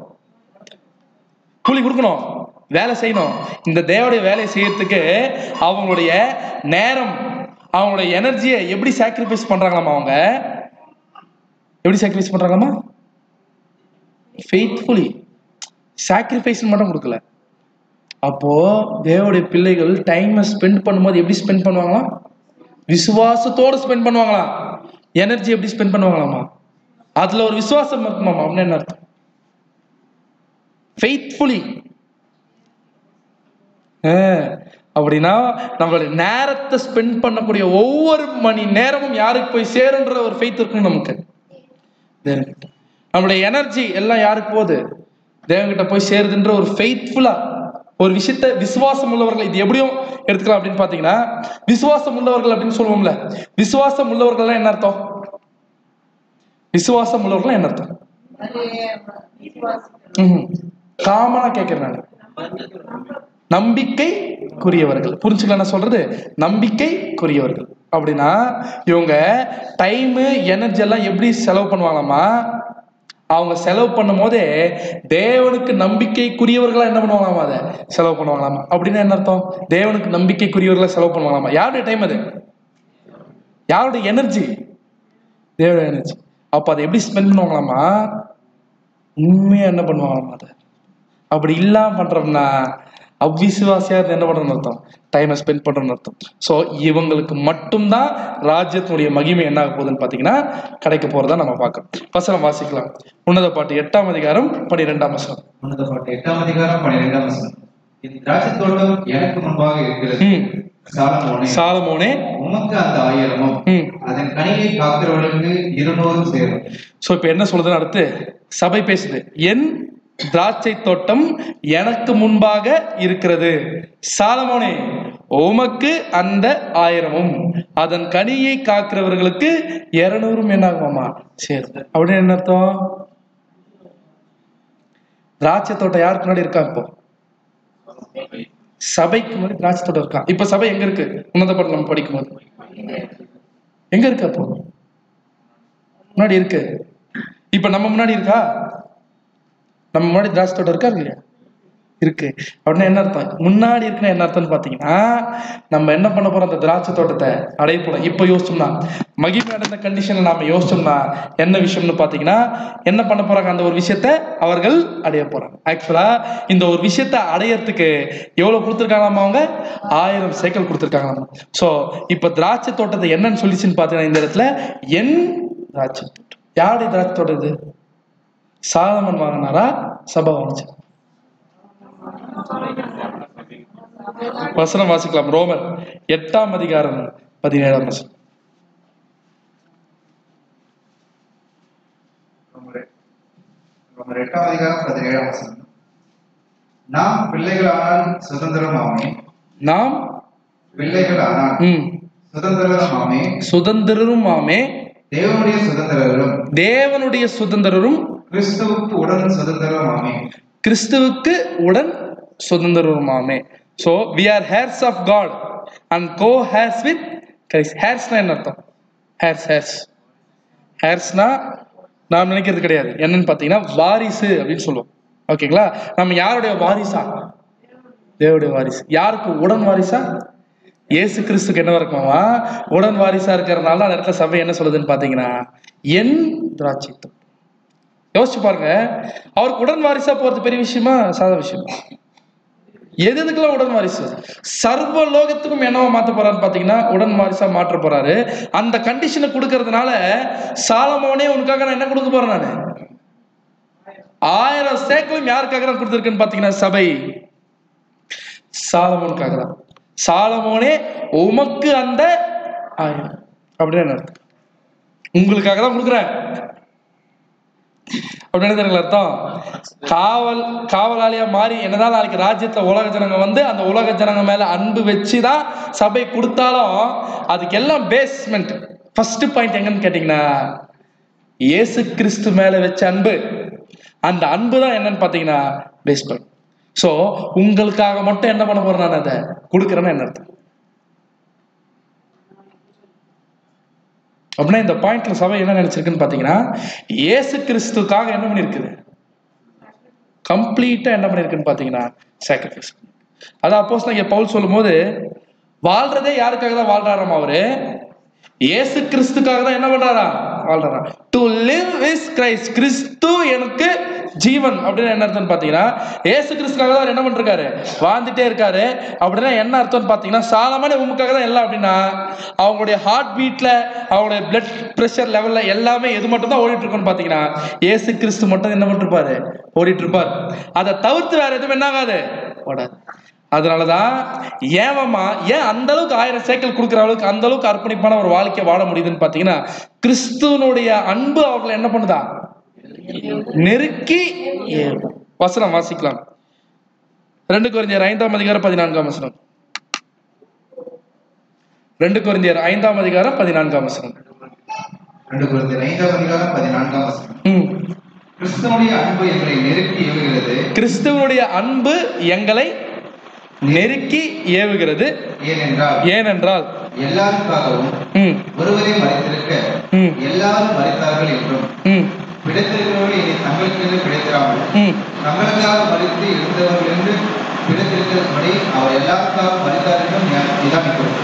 கூலி கொடுக்கணும் வேலை செய்யணும் இந்த தேவடைய வேலையை செய்யறதுக்கு அவங்களுடைய நேரம் அவங்களுடைய எனர்ஜியை எப்படி சாக்ரிஃபைஸ் பண்றாங்களாமா அவங்க எப்படி சாக்ரிஃபைஸ் பண்றாங்களாமா ஃபெய்த்ஃபுல்லி சாக்ரிஃபைஸ் மட்டும் கொடுக்கல அப்போ தேவடைய பிள்ளைகள் டைமை ஸ்பெண்ட் பண்ணும்போது எப்படி ஸ்பெண்ட் பண்ணுவாங்களாம் விசுவாசத்தோட ஸ்பெண்ட் பண்ணுவாங்களாம் எனர்ஜி எப்படி ஸ்பெண்ட் பண்ணுவாங்களாமா அதுல ஒரு விசுவாசம் இருக்குமாமா அப்படின்னு என்ன அர்த்தம் ஃபெய்த்ஃபுல்லி அப்படின்னா நம்மளுடைய நேரத்தை ஸ்பெண்ட் பண்ணக்கூடிய ஒவ்வொரு மணி நேரமும் யாருக்கு போய் சேருன்ற ஒரு ஃபெய்த் இருக்கும் நமக்கு தேவன்கிட்ட நம்மளுடைய எனர்ஜி எல்லாம் யாருக்கு போகுது தேவன்கிட்ட போய் சேருதுன்ற ஒரு ஃபெய்த்ஃபுல்லா ஒரு விஷயத்த விசுவாசம் உள்ளவர்கள் இது எப்படியும் எடுத்துக்கலாம் அப்படின்னு பாத்தீங்கன்னா விசுவாசம் உள்ளவர்கள் அப்படின்னு சொல்லுவோம்ல விசுவாசம் உள்ளவர்கள் என்ன அர்த்தம் விசுவாசம் உள்ளவர்கள் என்ன அர்த்தம் காமனா கேட்கிறேன் நான் நம்பிக்கைக்குரியவர்கள் புரிஞ்சுக்கலாம் நான் சொல்றது நம்பிக்கைக்குரியவர்கள் அப்படின்னா இவங்க டைமு எனர்ஜி எல்லாம் எப்படி செலவு பண்ணுவாங்களாமா அவங்க செலவு பண்ணும் போதே தேவனுக்கு நம்பிக்கைக்குரியவர்களா என்ன பண்ணுவாங்களாமா அதை செலவு பண்ணுவாங்களாமா அப்படின்னா என்ன அர்த்தம் தேவனுக்கு நம்பிக்கைக்குரியவர்களா செலவு பண்ணுவாங்களாமா யாருடைய டைம் அது யாருடைய எனர்ஜி தேவனுடைய எனர்ஜி அப்ப அதை எப்படி ஸ்பெண்ட் பண்ணுவாங்களாமா உண்மையா என்ன பண்ணுவாங்களாமா அதை அப்படி இல்லாம பண்றோம்னா அவ்விசுவாசியா இருந்து என்ன பண்றோம்னு அர்த்தம் டைமை ஸ்பெண்ட் பண்றோம்னு அர்த்தம் ஸோ இவங்களுக்கு மட்டும்தான் ராஜ்யத்தினுடைய மகிமை என்ன ஆக போகுதுன்னு பார்த்தீங்கன்னா கிடைக்க போறதா நம்ம பார்க்கறோம் வசனம் வாசிக்கலாம் உன்னத பாட்டு எட்டாம் அதிகாரம் பனிரெண்டாம் வசனம் உன்னத பாட்டு எட்டாம் அதிகாரம் பன்னிரெண்டாம் வசனம் இந்த திராட்சை தோட்டம் எனக்கு முன்பாக இருக்கிறது ம். சாலமோனே சாலமோனே உமக்கு அந்த ஆயிரமும் ம் அதன் கனியை காக்கிறவர்களுக்கு இருநூறும் சேரும் ஸோ இப்போ என்ன சொல்றதுன்னு அடுத்து சபை பேசுது என் திராட்சை தோட்டம் எனக்கு முன்பாக இருக்கிறது சாலமோனே உமக்கு அந்த ஆயிரமும் அதன் கனியை காக்கிறவர்களுக்கு இருநூறும் என்ன ஆகுமாமா சேருது அப்படின்னு என்ன அர்த்தம் திராட்சை தோட்டம் யாருக்கு முன்னாடி இருக்கா இப்போ சபைக்கு முன்னாடி திராட்சை தோட்டம் இருக்கா இப்ப சபை எங்க இருக்கு உன்னத பாட்டு நம்ம படிக்கும்போது எங்க இருக்கு அப்போ முன்னாடி இருக்கு இப்ப நம்ம முன்னாடி இருக்கா நம்ம முன்னாடி திராட்சை தோட்டம் இருக்கா இல்லையா இருக்கு அப்படின்னா என்ன அர்த்தம் முன்னாடி இருக்குன்னா என்ன அர்த்தம்னு பாத்தீங்கன்னா நம்ம என்ன பண்ண போறோம் அந்த திராட்சை தோட்டத்தை அடைய போறோம் இப்ப யோசிச்சோம்னா மகிமை அடைந்த கண்டிஷன்ல நாம யோசிச்சோம்னா என்ன விஷயம்னு பாத்தீங்கன்னா என்ன பண்ண போறாங்க அந்த ஒரு விஷயத்த அவர்கள் அடைய போறாங்க ஆக்சுவலா இந்த ஒரு விஷயத்த அடையறதுக்கு எவ்வளவு கொடுத்துருக்காங்களாமா அவங்க ஆயிரம் சைக்கிள் கொடுத்துருக்காங்களாமா சோ இப்ப திராட்சை தோட்டத்தை என்னன்னு சொல்லிச்சுன்னு பாத்தீங்கன்னா இந்த இடத்துல என் திராட்சை தோட்டம் யாருடைய திராட்சை தோட்டம் இது சாலமன் வாங்கினாரா சபை வாங்கிச்சு வசனம் வாசிக்கலாம் ரோமர் எட்டாம் அதிகாரம் பதினேழாம் வசனம் ரோமர் ரோமர் எட்டாம் அதிகாரம் பதினேழாம் வசனம் நாம் பிள்ளைகளானால் சுதந்திரமாமே நாம் பிள்ளைகளானால் ம், சுதந்திரமாமே சுதந்திரருமாமே தேவனுடைய சுதந்திரரும் தேவனுடைய சுதந்திரரும் கிறிஸ்துவுக்கு உடன் சுதந்திரமாமே கிறிஸ்துவுக்கு உடன் சுதந்திரருமாமே so we are heirs of God and co heirs with Christ ஹேர்ஸ்னா என்ன அர்த்தம் ஹேர்ஸ் ஹேர்ஸ் ஹேர்ஸ்னா நாம் நினைக்கிறது கிடையாது என்னன்னு பார்த்தீங்கன்னா வாரிசு அப்படின்னு சொல்லுவோம் ஓகேங்களா நம்ம யாருடைய வாரிசா தேவனுடைய வாரிசு யாருக்கு உடன் வாரிசா இயேசு கிறிஸ்துக்கு என்ன இருக்குமா உடன் வாரிசா இருக்கிறதுனால அந்த இடத்துல சபை என்ன சொல்லுதுன்னு பார்த்தீங்கன்னா என் திராட்சை தோட்டம். யோசிச்சு பாருங்க அவருக்கு உடன் வாரிசா போறது பெரிய விஷயமா சாதா விஷயம் எது எதுக்கெல்லாம் உடன் வாரிசு சர்வ லோகத்துக்கும் என்னவா மாத்த போறாருன்னு பாத்தீங்கன்னா உடன் வாரிசா மாற்ற போறாரு அந்த கண்டிஷனை கொடுக்கறதுனால சாலமோனே உனக்காக நான் என்ன கொடுக்க போறேன் நானு ஆயிரம் சேக்கலும் யாருக்காக நான் கொடுத்துருக்கேன்னு பாத்தீங்கன்னா சபை சாலமோனுக்காக தான் சாலமோனே உமக்கு அந்த ஆயிரம் அப்படின்னு என்ன அர்த்தம் உங்களுக்காக தான் கொடுக்குறேன் அப்படின்னு தெரியுங்களா அர்த்தம் காவல் காவலாளியா மாறி என்னதான் நாளைக்கு ராஜ்யத்துல உலக ஜனங்க வந்து அந்த உலக ஜனங்க மேல அன்பு வச்சுதான் சபை கொடுத்தாலும் அதுக்கு எல்லாம் பேஸ்மெண்ட் ஃபர்ஸ்ட் பாயிண்ட் எங்கன்னு கேட்டீங்கன்னா இயேசு கிறிஸ்து மேல வச்ச அன்பு அந்த அன்பு தான் என்னன்னு பாத்தீங்கன்னா பேஸ்மெண்ட் ஸோ உங்களுக்காக மட்டும் என்ன பண்ண போறேன் நான் அதை கொடுக்குறேன்னு என்ன அர்த்தம் அப்படின்னா இந்த பாயிண்ட்ல சபை என்ன நினைச்சிருக்குன்னு பாத்தீங்கன்னா இயேசு கிறிஸ்துக்காக என்ன பண்ணிருக்குது கம்ப்ளீட்டா என்ன பண்ணிருக்குன்னு பாத்தீங்கன்னா சாக்ரிஃபைஸ் அதான் அப்போஸ் இங்க பவுல் சொல்லும்போது வாழ்றதே யாருக்காக தான் வாழ்றாராம் அவரு இயேசு கிறிஸ்துக்காக தான் என்ன பண்றாரா வாழ்றாரா டு லிவ் இஸ் கிரைஸ்ட் கிறிஸ்து எனக்கு ஜீவன் அப்படின்னு என்ன அர்த்தம்னு பாத்தீங்கன்னா இயேசு கிறிஸ்துக்காக தான் அவர் என்ன பண்ணிருக்காரு வாழ்ந்துட்டே இருக்காரு அப்படின்னா என்ன அர்த்தம்னு பாத்தீங்கன்னா சாலமான உமக்காக தான் எல்லாம் அப்படின்னா அவங்களுடைய ஹார்ட் பீட்ல அவங்களுடைய பிளட் பிரஷர் லெவல்ல எல்லாமே எது மட்டும் தான் ஓடிட்டு இருக்கும்னு பாத்தீங்கன்னா இயேசு கிறிஸ்து மட்டும் என்ன பண்ணிட்டு இருப்பாரு ஓடிட்டு இருப்பார் அதை தவிர்த்து வேற எதுவும் என்ன ஆகாது ஓடாது அதனாலதான் ஏவமா ஏன் அந்த அளவுக்கு ஆயிரம் சேக்கல் கொடுக்குற அளவுக்கு அந்த அளவுக்கு அர்ப்பணிப்பான ஒரு வாழ்க்கை வாழ முடியுதுன்னு பாத்தீங்கன்னா கிறிஸ்துவனுடைய அன்பு அவர்களை என்ன பண்ணுதா நெருக்கி ஏவும். வசனம் வாசிக்கலாம் ரெண்டு குறைஞ்சர் ஐந்தாம் அதிகாரம் பதினான்காம் வசனம் ரெண்டு குறைஞ்சர் ஐந்தாம் அதிகாரம் பதினான்காம் வசனம் ரெண்டு குழந்தை ஐந்தாம் அதிகாரம் பதினான்காம் வசனம் ம். கிறிஸ்தனுடைய அன்பு எங்களை நெருக்கி ஏவுகிறது கிறிஸ்துவனுடைய அன்பு எங்களை நெருக்கி ஏவுகிறது ஏனென்றால் ஏனென்றால் எல்லாருக்காகவும் ம், ஒருவரே மறைத்திருக்க ம், எல்லாரும் மறைத்தார்கள் என்றும் ம், பிடித்திருக்கிறவர்கள் இனி தங்களுக்கென்று பிடித்திராமல் ம். தங்களுக்காக மறித்து இருந்தவர்களிருந்து பிடித்திருக்கிறபடி அவர் எல்லாருக்காக மறித்தார் என்றும் ஞா- நிதானிக்கிறோம்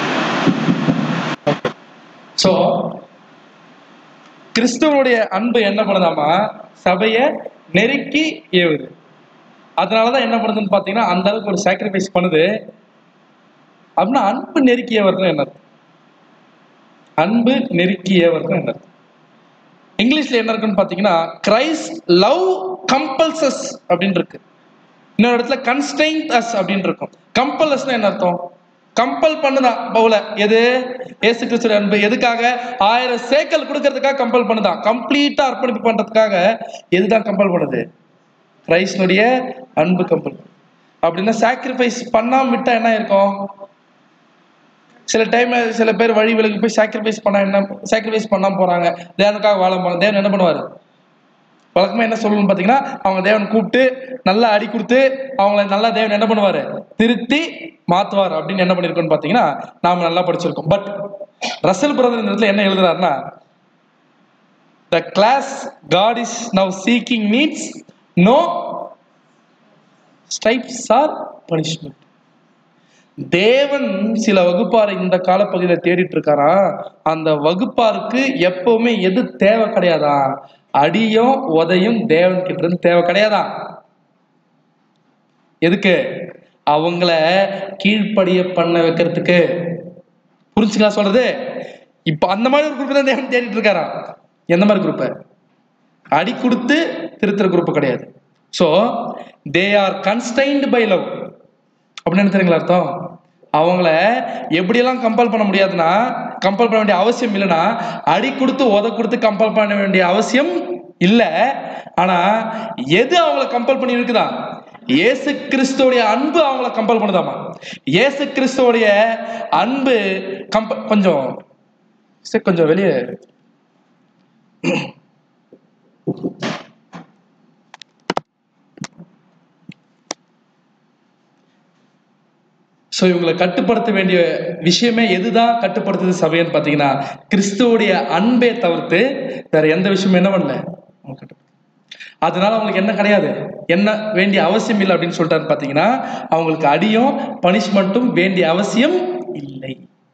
சோ கிறிஸ்துவனுடைய அன்பு என்ன பண்ணுதாமா சபைய நெருக்கி ஏவுது அதனாலதான் என்ன பண்ணுதுன்னு பாத்தீங்கன்னா அந்த அளவுக்கு ஒரு சாக்ரிஃபைஸ் பண்ணுது அப்படின்னா அன்பு நெருக்கிய வரணும் என்ன அர்த்தம்? அன்பு நெருக்கிய வரணும் என்ன அர்த்தம்? இங்கிலீஷ்ல என்ன இருக்குன்னு பாத்தீங்கன்னா கிரைஸ்ட் லவ் கம்பல்சஸ் அப்படின்னு இருக்கு இன்னொரு இடத்துல கன்ஸ்டைன் அஸ் அப்படின்னு இருக்கும் கம்பல்ஸ்னா என்ன அர்த்தம் கம்பல் பண்ணுதான் பவுல எது ஏசு கிறிஸ்துடைய அன்பு எதுக்காக ஆயிரம் சேக்கல் கொடுக்கறதுக்காக கம்பல் பண்ணுதான் கம்ப்ளீட்டா அர்ப்பணிப்பு பண்றதுக்காக எதுதான் கம்பல் பண்ணுது கிரைஸ்டனுடைய அன்பு கம்பல் அப்படின்னா சாக்ரிஃபைஸ் பண்ணாம விட்டா என்ன இருக்கும் சில டைம் சில பேர் வழி விலகி போய் சாக்ரிஃபைஸ் பண்ண என்ன சாக்ரிஃபைஸ் பண்ணாம போறாங்க தேவனுக்காக வாழ போறாங்க தேவன் என்ன பண்ணுவாரு வழக்கமா என்ன சொல்லணும்னு பாத்தீங்கன்னா அவங்க தேவன் கூப்பிட்டு நல்லா அடி கொடுத்து அவங்கள நல்லா தேவன் என்ன பண்ணுவாரு திருத்தி மாத்துவார் அப்படின்னு என்ன பண்ணிருக்கோம்னு பாத்தீங்கன்னா நாம நல்லா படிச்சிருக்கோம் பட் ரசல் பிரதர் இந்த இடத்துல என்ன எழுதுறாருன்னா the class God is now seeking needs no stripes or punishment தேவன் சில வகுப்பாரை இந்த காலப்பகுதியில தேடிட்டு இருக்காரா அந்த வகுப்பாருக்கு எப்பவுமே எது தேவை கிடையாதா அடியும் உதையும் தேவன் கிட்ட இருந்து தேவை கிடையாதா எதுக்கு அவங்கள கீழ்ப்படிய பண்ண வைக்கிறதுக்கு புரிஞ்சுங்களா சொல்றது இப்ப அந்த மாதிரி ஒரு குரூப் தான் தேவன் தேடிட்டு இருக்காரா எந்த மாதிரி குரூப்பை அடி கொடுத்து திருத்துற குரூப் கிடையாது so they are constrained by love அப்படின்னு என்ன தெரியுங்களா அர்த்தம் அவங்கள எப்படியெல்லாம் கம்பல் பண்ண முடியாதுன்னா கம்பல் பண்ண வேண்டிய அவசியம் இல்லைன்னா அடி கொடுத்து உத கொடுத்து கம்பல் பண்ண வேண்டிய அவசியம் இல்லை ஆனா எது அவங்கள கம்பல் பண்ணி இருக்குதா இயேசு கிறிஸ்துவோடைய அன்பு அவங்கள கம்பல் பண்ணுதாமா இயேசு கிறிஸ்துவோடைய அன்பு கம்ப கொஞ்சம் சரி, கொஞ்சம் வெளியே ஸோ இவங்களை கட்டுப்படுத்த வேண்டிய விஷயமே எதுதான் கட்டுப்படுத்துது சபைன்னு பார்த்தீங்கன்னா கிறிஸ்துவோடைய அன்பே தவிர்த்து வேற எந்த விஷயமும் என்ன பண்ணல அவங்க கட்டுப்படுத்தல. அதனால அவங்களுக்கு என்ன கிடையாது என்ன வேண்டிய அவசியம் இல்லை அப்படின்னு சொல்லிட்டாரு பார்த்தீங்கன்னா அவங்களுக்கு அடியும் பனிஷ்மெண்ட்டும் வேண்டிய அவசியம் இல்லை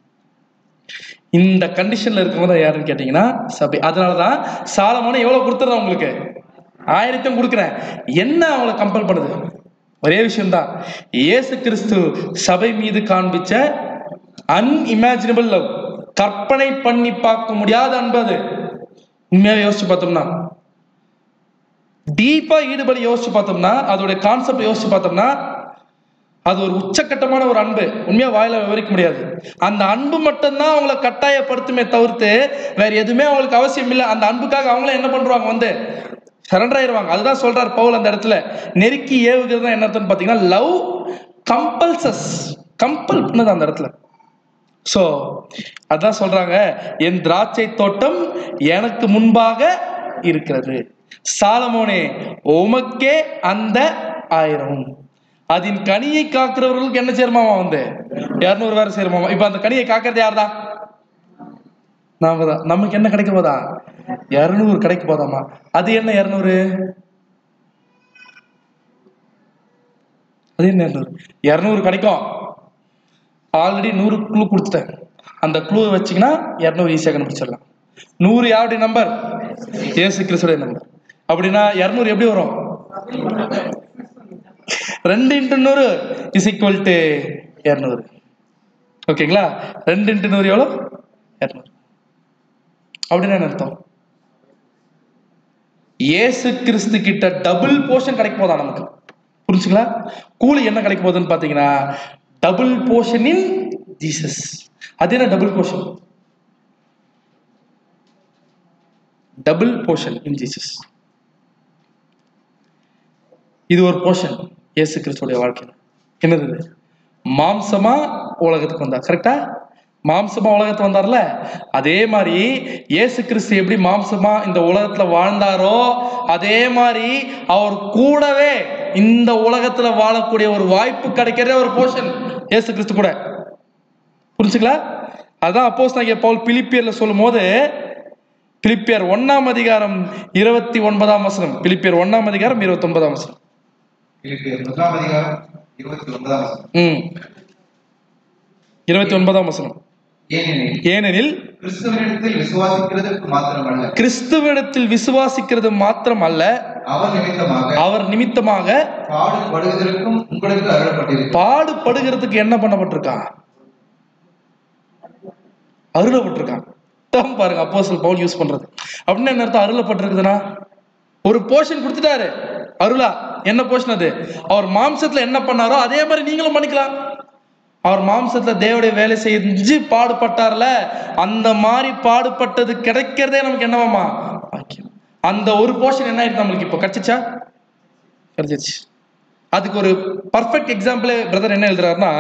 இந்த கண்டிஷன்ல இருக்கவங்க தான் யாருன்னு கேட்டீங்கன்னா சபை அதனாலதான் சாலமோனை எவ்வளவு கொடுத்துறேன் உங்களுக்கு ஆயிரத்தையும் கொடுக்குறேன் என்ன அவங்கள கம்பல் பண்ணுது ஒரே விஷயம்தான் இயேசு கிறிஸ்து சபை மீது காண்பிச்ச அன்இமேஜினபிள் லவ் கற்பனை பண்ணி பார்க்க முடியாத அன்பு அது உண்மையாக யோசிச்சு பார்த்தோம்னா டீப்பா ஈடுபடி யோசிச்சு பார்த்தோம்னா அதோட கான்செப்ட் யோசிச்சு பார்த்தோம்னா அது ஒரு உச்சக்கட்டமான ஒரு அன்பு உண்மையா வாயில விவரிக்க முடியாது அந்த அன்பு மட்டும்தான் அவங்கள கட்டாயப்படுத்துமே தவிர்த்து வேற எதுவுமே அவங்களுக்கு அவசியம் இல்லை அந்த அன்புக்காக அவங்களே என்ன பண்றாங்க வந்து சரண்டர் ஆயிருவாங்க அதுதான் சொல்றார் பவுல் அந்த இடத்துல நெருக்கி ஏவுகிறது என்ன அர்த்தம்னு பாத்தீங்கன்னா லவ் கம்பல்சஸ் கம்பல் பண்ணுது அந்த இடத்துல ஸோ அதான் சொல்றாங்க என் திராட்சை தோட்டம் எனக்கு முன்பாக இருக்கிறது சாலமோனே உமக்கே அந்த ஆயிரம் அதன் கனியை காக்கிறவர்களுக்கு என்ன சேருமாமா வந்து இரநூறு வேற சேருமாமா இப்ப அந்த கனியை காக்கிறது யார்தான் நாம தான் நமக்கு என்ன கிடைக்க போதா இரநூறு கிடைக்க போதாமா அது என்ன இரநூறு அது என்ன இரநூறு இரநூறு கிடைக்கும் ஆல்ரெடி நூறு க்ளூ கொடுத்துட்டேன் அந்த க்ளூ வச்சீங்கன்னா இரநூறு ஈஸியாக கண்டுபிடிச்சிடலாம் நூறு யாருடைய நம்பர் ஏசு கிறிஸ்துடைய நம்பர் அப்படின்னா இரநூறு எப்படி வரும் ரெண்டு இன்ட்டு நூறு இஸ் ஈக்குவல் டு இரநூறு ஓகேங்களா ரெண்டு இன்ட்டு நூறு எவ்வளோ இரநூறு அப்படின்னா என்ன அர்த்தம் இயேசு கிறிஸ்து கிட்ட டபுள் போர்ஷன் கிடைக்க போதா நமக்கு புரிஞ்சுங்களா கூலி என்ன கிடைக்க போகுதுன்னு பார்த்தீங்கன்னா டபுள் போர்ஷன் இன் ஜீசஸ் அது என்ன double portion double portion in Jesus இது ஒரு போர்ஷன் இயேசு கிறிஸ்துடைய வாழ்க்கையில் என்னது இது? மாம்சமா உலகத்துக்கு வந்தார் கரெக்டா மாம்சமா உலகத்துக்கு வந்தார்ல அதே மாதிரி இயேசு கிறிஸ்து எப்படி மாம்சமா இந்த உலகத்துல வாழ்ந்தாரோ அதே மாதிரி அவர் கூடவே இந்த உலகத்துல வாழக்கூடிய ஒரு வாய்ப்பு கிடைக்கிறதே ஒரு போர்ஷன் இயேசு கிறிஸ்து கூட புரிஞ்சுங்களா அதான் அப்போஸ் நான் பவுல் பிலிப்பியர்ல சொல்லும் போது பிலிப்பியர் ஒன்னாம் அதிகாரம் இருபத்தி ஒன்பதாம் வசனம் பிலிப்பியர் ஒன்னாம் அதிகாரம் இருபத்தி ஒன்பதாம் வசனம் பிலிப்பியர் முதலாம் அதிகாரம் இருபத்தி ஒன்பதாம் வசனம். ம் இருபத்தி ஒன்பதாம் வசனம் ஏனெனில் ஏனெனில் கிறிஸ்துவனிடத்தில் விசுவாசிக்கிறதற்கு மாத்திரமல்ல கிறிஸ்துவிடத்தில் விசுவாசிக்கிறது மாத்திரம் அல்ல அவர் நிமித்தமாக அவர் நிமித்தமாக பாடுபடுவதற்கும் உங்களுக்கு அருளப்பட்டிருக்கு பாடுபடுகிறதுக்கு என்ன பண்ணப்பட்டிருக்கான் அருளப்பட்டிருக்கான் தான் பாருங்க அப்போஸ்தலன் பவுல் யூஸ் பண்றது அப்படின்னு என்ன அர்த்தம் அருளப்பட்டிருக்குதுன்னா ஒரு போர்ஷன் கொடுத்துட்டாரு அருளா என்ன போர்ஷன் அது அவர் மாம்சத்துல என்ன பண்ணாரோ அதே மாதிரி நீங்களும் பண்ணிக்கலாம் அவர் மாம்சத்துல தேவடைய வேலை செஞ்சு பாடுபட்டார்ல அந்த மாதிரி பாடுபட்டது கிடைக்கிறதே நமக்கு என்னவாமா பாக்கியம் அந்த ஒரு போர்ஷன் என்ன ஆயிடுச்சு நம்மளுக்கு இப்போ கிடைச்சிச்சா கிடைச்சிச்சு அதுக்கு ஒரு பர்ஃபெக்ட் எக்ஸாம்பிள் பிரதர் என்ன எழுதுறாருன்னா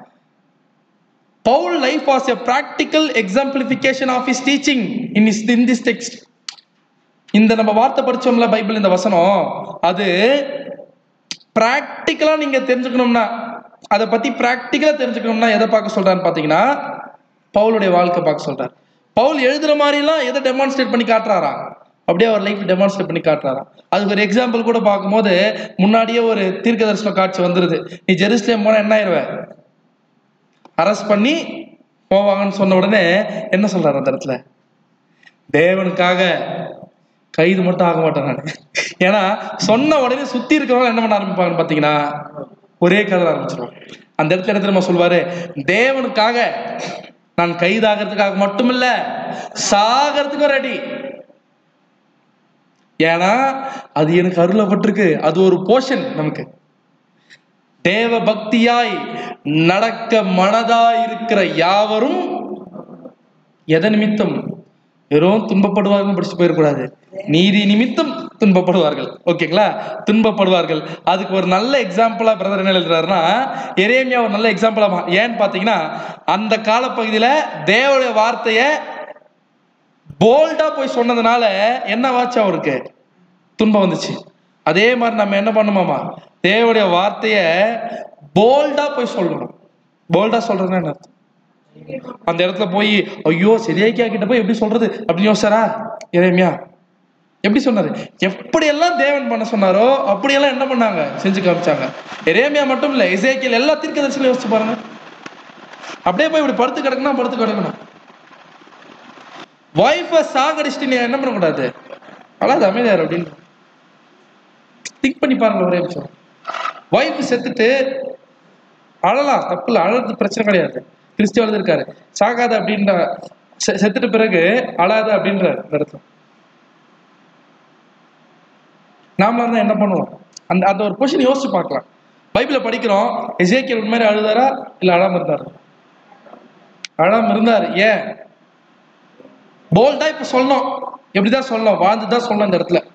Paul life was a practical exemplification of his teaching in his in this text இந்த நம்ம வார்த்தை படிச்சோம்ல பைபிள் இந்த வசனம் அது பிராக்டிக்கலா நீங்க தெரிஞ்சுக்கணும்னா அதை பத்தி பிராக்டிக்கலா தெரிஞ்சுக்கணும்னா எதை பார்க்க சொல்றான்னு பாத்தீங்கன்னா பவுலுடைய வாழ்க்கை பார்க்க சொல்றாரு பவுல் எழுதுற மாதிரிலாம் எதை டெமான்ஸ்ட்ரேட் பண்ணி காட்டுறாரா அப்படியே அவர் லைஃப் டெமான்ஸ்ட்ரேட் பண்ணி காட்டுறாராம் அதுக்கு ஒரு எக்ஸாம்பிள் கூட பார்க்கும்போது முன்னாடியே ஒரு தீர்க்க தரிசன காட்சி வந்துருது நீ ஜெருசலேம் போனா என்ன ஆயிருவ அரெஸ்ட் பண்ணி போவாங்கன்னு சொன்ன உடனே என்ன சொல்றாரு அந்த இடத்துல தேவனுக்காக கைது மட்டும் ஆக மாட்டேன் நான் ஏன்னா சொன்ன உடனே சுத்தி இருக்கிறவங்க என்ன பண்ண ஆரம்பிப்பாங்கன்னு பாத்தீங்கன்னா ஒரே கதை ஆரம்பிச்சிருவாங்க அந்த இடத்துல என்ன தெரியுமா சொல்வாரு தேவனுக்காக நான் கைதாகிறதுக்காக மட்டுமில்ல சாகிறதுக்கும் ரெடி ஏன்னா அது எனக்கு அருளப்பட்டிருக்கு அது ஒரு போர்ஷன் நமக்கு தேவ பக்தியாய் நடக்க மனதாய் இருக்கிற யாவரும் எதை நிமித்தம் வெறும் துன்பப்படுவார்கள் படிச்சு போயிடக்கூடாது நீதி நிமித்தம் துன்பப்படுவார்கள் ஓகேங்களா துன்பப்படுவார்கள் அதுக்கு ஒரு நல்ல எக்ஸாம்பிளா பிரதர் என்ன எழுதுறாருன்னா எரேமியா ஒரு நல்ல எக்ஸாம்பிளா மா- ஏன்னு பாத்தீங்கன்னா அந்த காலப்பகுதியில தேவனுடைய வார்த்தைய போல்டா போய் சொன்னதுனால என்னவாச்சு அவருக்கு துன்பம் வந்துச்சு அதே மாதிரி நம்ம என்ன பண்ணுமாமா தேவனுடைய வார்த்தைய போல்டா போய் சொல்லணும் போல்டா சொல்றதுன்னா என்ன அர்த்தம்? அந்த இடத்துல போய் ஐயோ சரியாக்கியா கிட்ட போய் எப்படி சொல்றது அப்படின்னு யோசிச்சாரா இறைமையா எப்படி சொன்னாரு எப்படியெல்லாம் தேவன் பண்ண சொன்னாரோ அப்படியெல்லாம் என்ன பண்ணாங்க செஞ்சு காமிச்சாங்க எரேமியா மட்டும் இல்ல இசைக்கியல் எல்லா தீர்க்கதரிசிகளும் யோசிச்சு பாருங்க அப்படியே போய் இப்படி படுத்து கிடக்குனா படுத்து கிடக்கணும் ஒய்ஃபை சாகடிச்சுட்டு நீ என்ன பண்ணக்கூடாது அழாது அமைதியார் அப்படின்னு திங்க் பண்ணி பாருங்க ஒரே நிமிஷம் ஒய்ஃப் செத்துட்டு அழலாம் தப்பு இல்லை அழறது பிரச்சனை கிடையாது கிறிஸ்துவ இருக்காரு சாகாத அப்படின்ற செ- செத்துட்ட பிறகு அழாத அப்படின்ற இந்த இடத்துல நாமளா இருந்தா என்ன பண்ணுவோம் அந்த அந்த ஒரு கொஸ்டின் யோசிச்சு பார்க்கலாம் பைபிள படிக்கிறோம் எசேக்கியல் உண்மையிலே அழுதாரா இல்ல அழாம இருந்தாரா அழாம இருந்தாரு ஏன் போல்டா இப்ப சொல்லணும் எப்படிதான் சொல்லணும் வாழ்ந்து தான் சொல்லணும் இந்த இடத்துல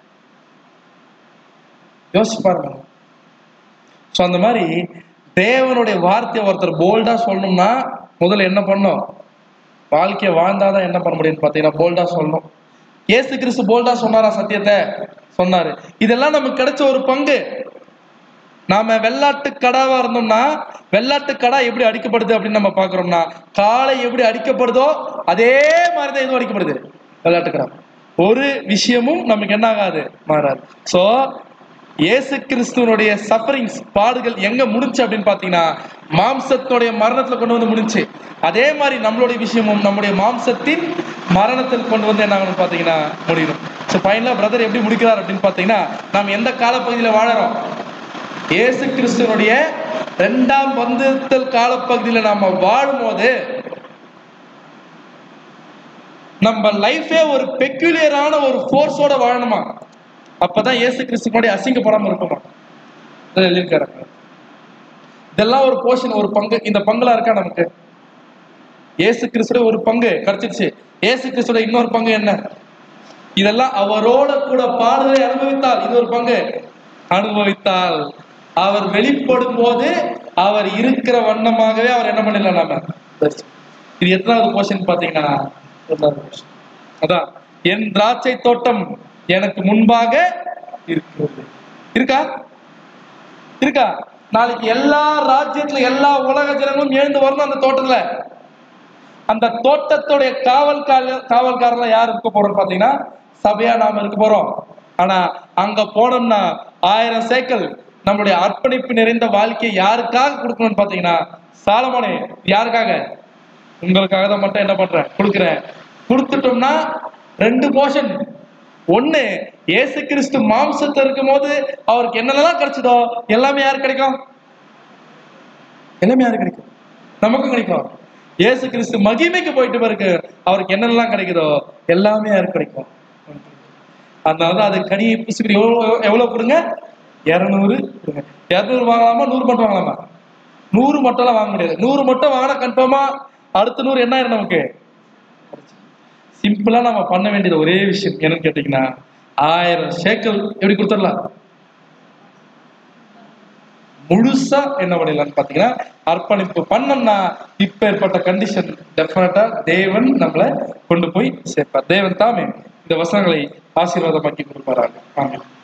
யோசிச்சு பாருங்க ஸோ அந்த மாதிரி தேவனுடைய வார்த்தையை ஒருத்தர் போல்டா சொல்லணும்னா முதல்ல என்ன பண்ணணும் வாழ்க்கையை வாழ்ந்தாதான் என்ன பண்ண முடியும்னு பார்த்தீங்கன்னா போல்டா சொல்லணும் இயேசு கிறிஸ்து போல்டா சொன்னாரா சத்தியத்தை சொன்னாரு இதெல்லாம் நமக்கு கிடைச்ச ஒரு பங்கு நாம வெள்ளாட்டு கடாவா இருந்தோம்னா வெள்ளாட்டு கடா எப்படி அடிக்கப்படுது அப்படின்னு நம்ம பாக்குறோம்னா காளை எப்படி அடிக்கப்படுதோ அதே மாதிரி தான் இதுவும் அடிக்கப்படுது வெள்ளாட்டு கடா ஒரு விஷயமும் நமக்கு என்ன ஆகாது மாறாது சோ இயேசு கிறிஸ்துவனுடைய சஃபரிங்ஸ் பாடுகள் எங்க முடிஞ்சு அப்படின்னு பாத்தீங்கன்னா மாம்சத்துடைய மரணத்துல கொண்டு வந்து முடிஞ்சு அதே மாதிரி நம்மளுடைய விஷயமும் நம்முடைய மாம்சத்தின் மரணத்தில் கொண்டு வந்து என்ன ஆகணும் பாத்தீங்கன்னா முடியணும் ஸோ ஃபைனலா பிரதர் எப்படி முடிக்கிறார் அப்படின்னு பாத்தீங்கன்னா நாம் எந்த காலப்பகுதியில வாழறோம் இயேசு கிறிஸ்துவனுடைய இரண்டாம் வந்தல் காலப்பகுதியில நாம வாழும்போது நம்ம லைஃபே ஒரு பெக்யூலியரான ஒரு ஃபோர்ஸோட வாழணுமா அப்பதான் இயேசு கிறிஸ்துவனுடைய அசிங்கப்படாம இருக்குமா இதை எழுதியிருக்காரு இதெல்லாம் ஒரு போர்ஷன் ஒரு பங்கு இந்த பங்குலாம் இருக்கா நமக்கு இயேசு கிறிஸ்துடைய ஒரு பங்கு கிடைச்சிருச்சு இயேசு கிறிஸ்துடைய இன்னொரு பங்கு என்ன இதெல்லாம் அவரோட கூட பாடுதலை அனுபவித்தால் இது ஒரு பங்கு அனுபவித்தால் அவர் வெளிப்படும் போது அவர் இருக்கிற வண்ணமாகவே அவர் என்ன பண்ணிடலாம் நாம தரிசி- இது எத்தனாவது கொஸ்டின் பாத்தீங்கன்னா எட்டாவது question. அதான் என் திராட்சை தோட்டம் எனக்கு முன்பாக இருக்கிறது இருக்கா இருக்கா நாளைக்கு எல்லா ராஜ்யத்துல எல்லா உலக ஜனங்களும் எழுந்து வரணும் அந்த தோட்டத்துல அந்த தோட்டத்துடைய காவல்கார காவல்காரர்ல யார் இருக்க போறோம் பாத்தீங்கன்னா சபையா நாம இருக்க போறோம் ஆனா அங்க போனோம்னா ஆயிரம் சேக்கல் நம்மளுடைய அர்ப்பணிப்பு நிறைந்த வாழ்க்கையை யாருக்காக கொடுக்கணும்னு பாத்தீங்கன்னா சாலமோனே யாருக்காக உங்களுக்காக தான் மட்டும் என்ன பண்றேன் கொடுக்குறேன் கொடுத்துட்டோம்னா ரெண்டு போர்ஷன் ஒண்ணு இயேசு கிறிஸ்து மாம்சத்துல இருக்கும்போது அவருக்கு என்னென்னலாம் கிடைச்சதோ எல்லாமே யாருக்கு கிடைக்கும் எல்லாமே யாருக்கு கிடைக்கும் நமக்கும் கிடைக்கும் இயேசு கிறிஸ்து மகிமைக்கு போயிட்டு பிறகு அவருக்கு என்னென்னலாம் கிடைக்குதோ எல்லாமே யாருக்கு கிடைக்கும் அதனால அது கனியை பிசுக்கு எவ்வளவு எவ்வளவு கொடுங்க இரநூறு கொடுங்க இரநூறு வாங்கலாமா நூறு மட்டும் வாங்கலாமா நூறு மட்டும்லாம் வாங்க முடியாது நூறு மட்டும் வாங்கினா கன்ஃபார்மா அடுத்த நூறு என்ன ஆயிரும் நமக்கு சிம்பிளா நம்ம பண்ண வேண்டியது ஒரே விஷயம் என்னன்னு கேட்டீங்கன்னா ஆயிரம் சேக்கல் எப்படி கொடுத்துடலாம் முழுசா என்ன பண்ணிடலாம்னு பாத்தீங்கன்னா அர்ப்பணிப்பு பண்ணோம்னா இப்ப ஏற்பட்ட கண்டிஷன் டெஃபினட்டா தேவன் நம்மளை கொண்டு போய் சேர்ப்பார் தேவன் தாமே இந்த வசனங்களை ஆசீர்வாதமாக்கி கொடுப்பாராங்க ஆமென்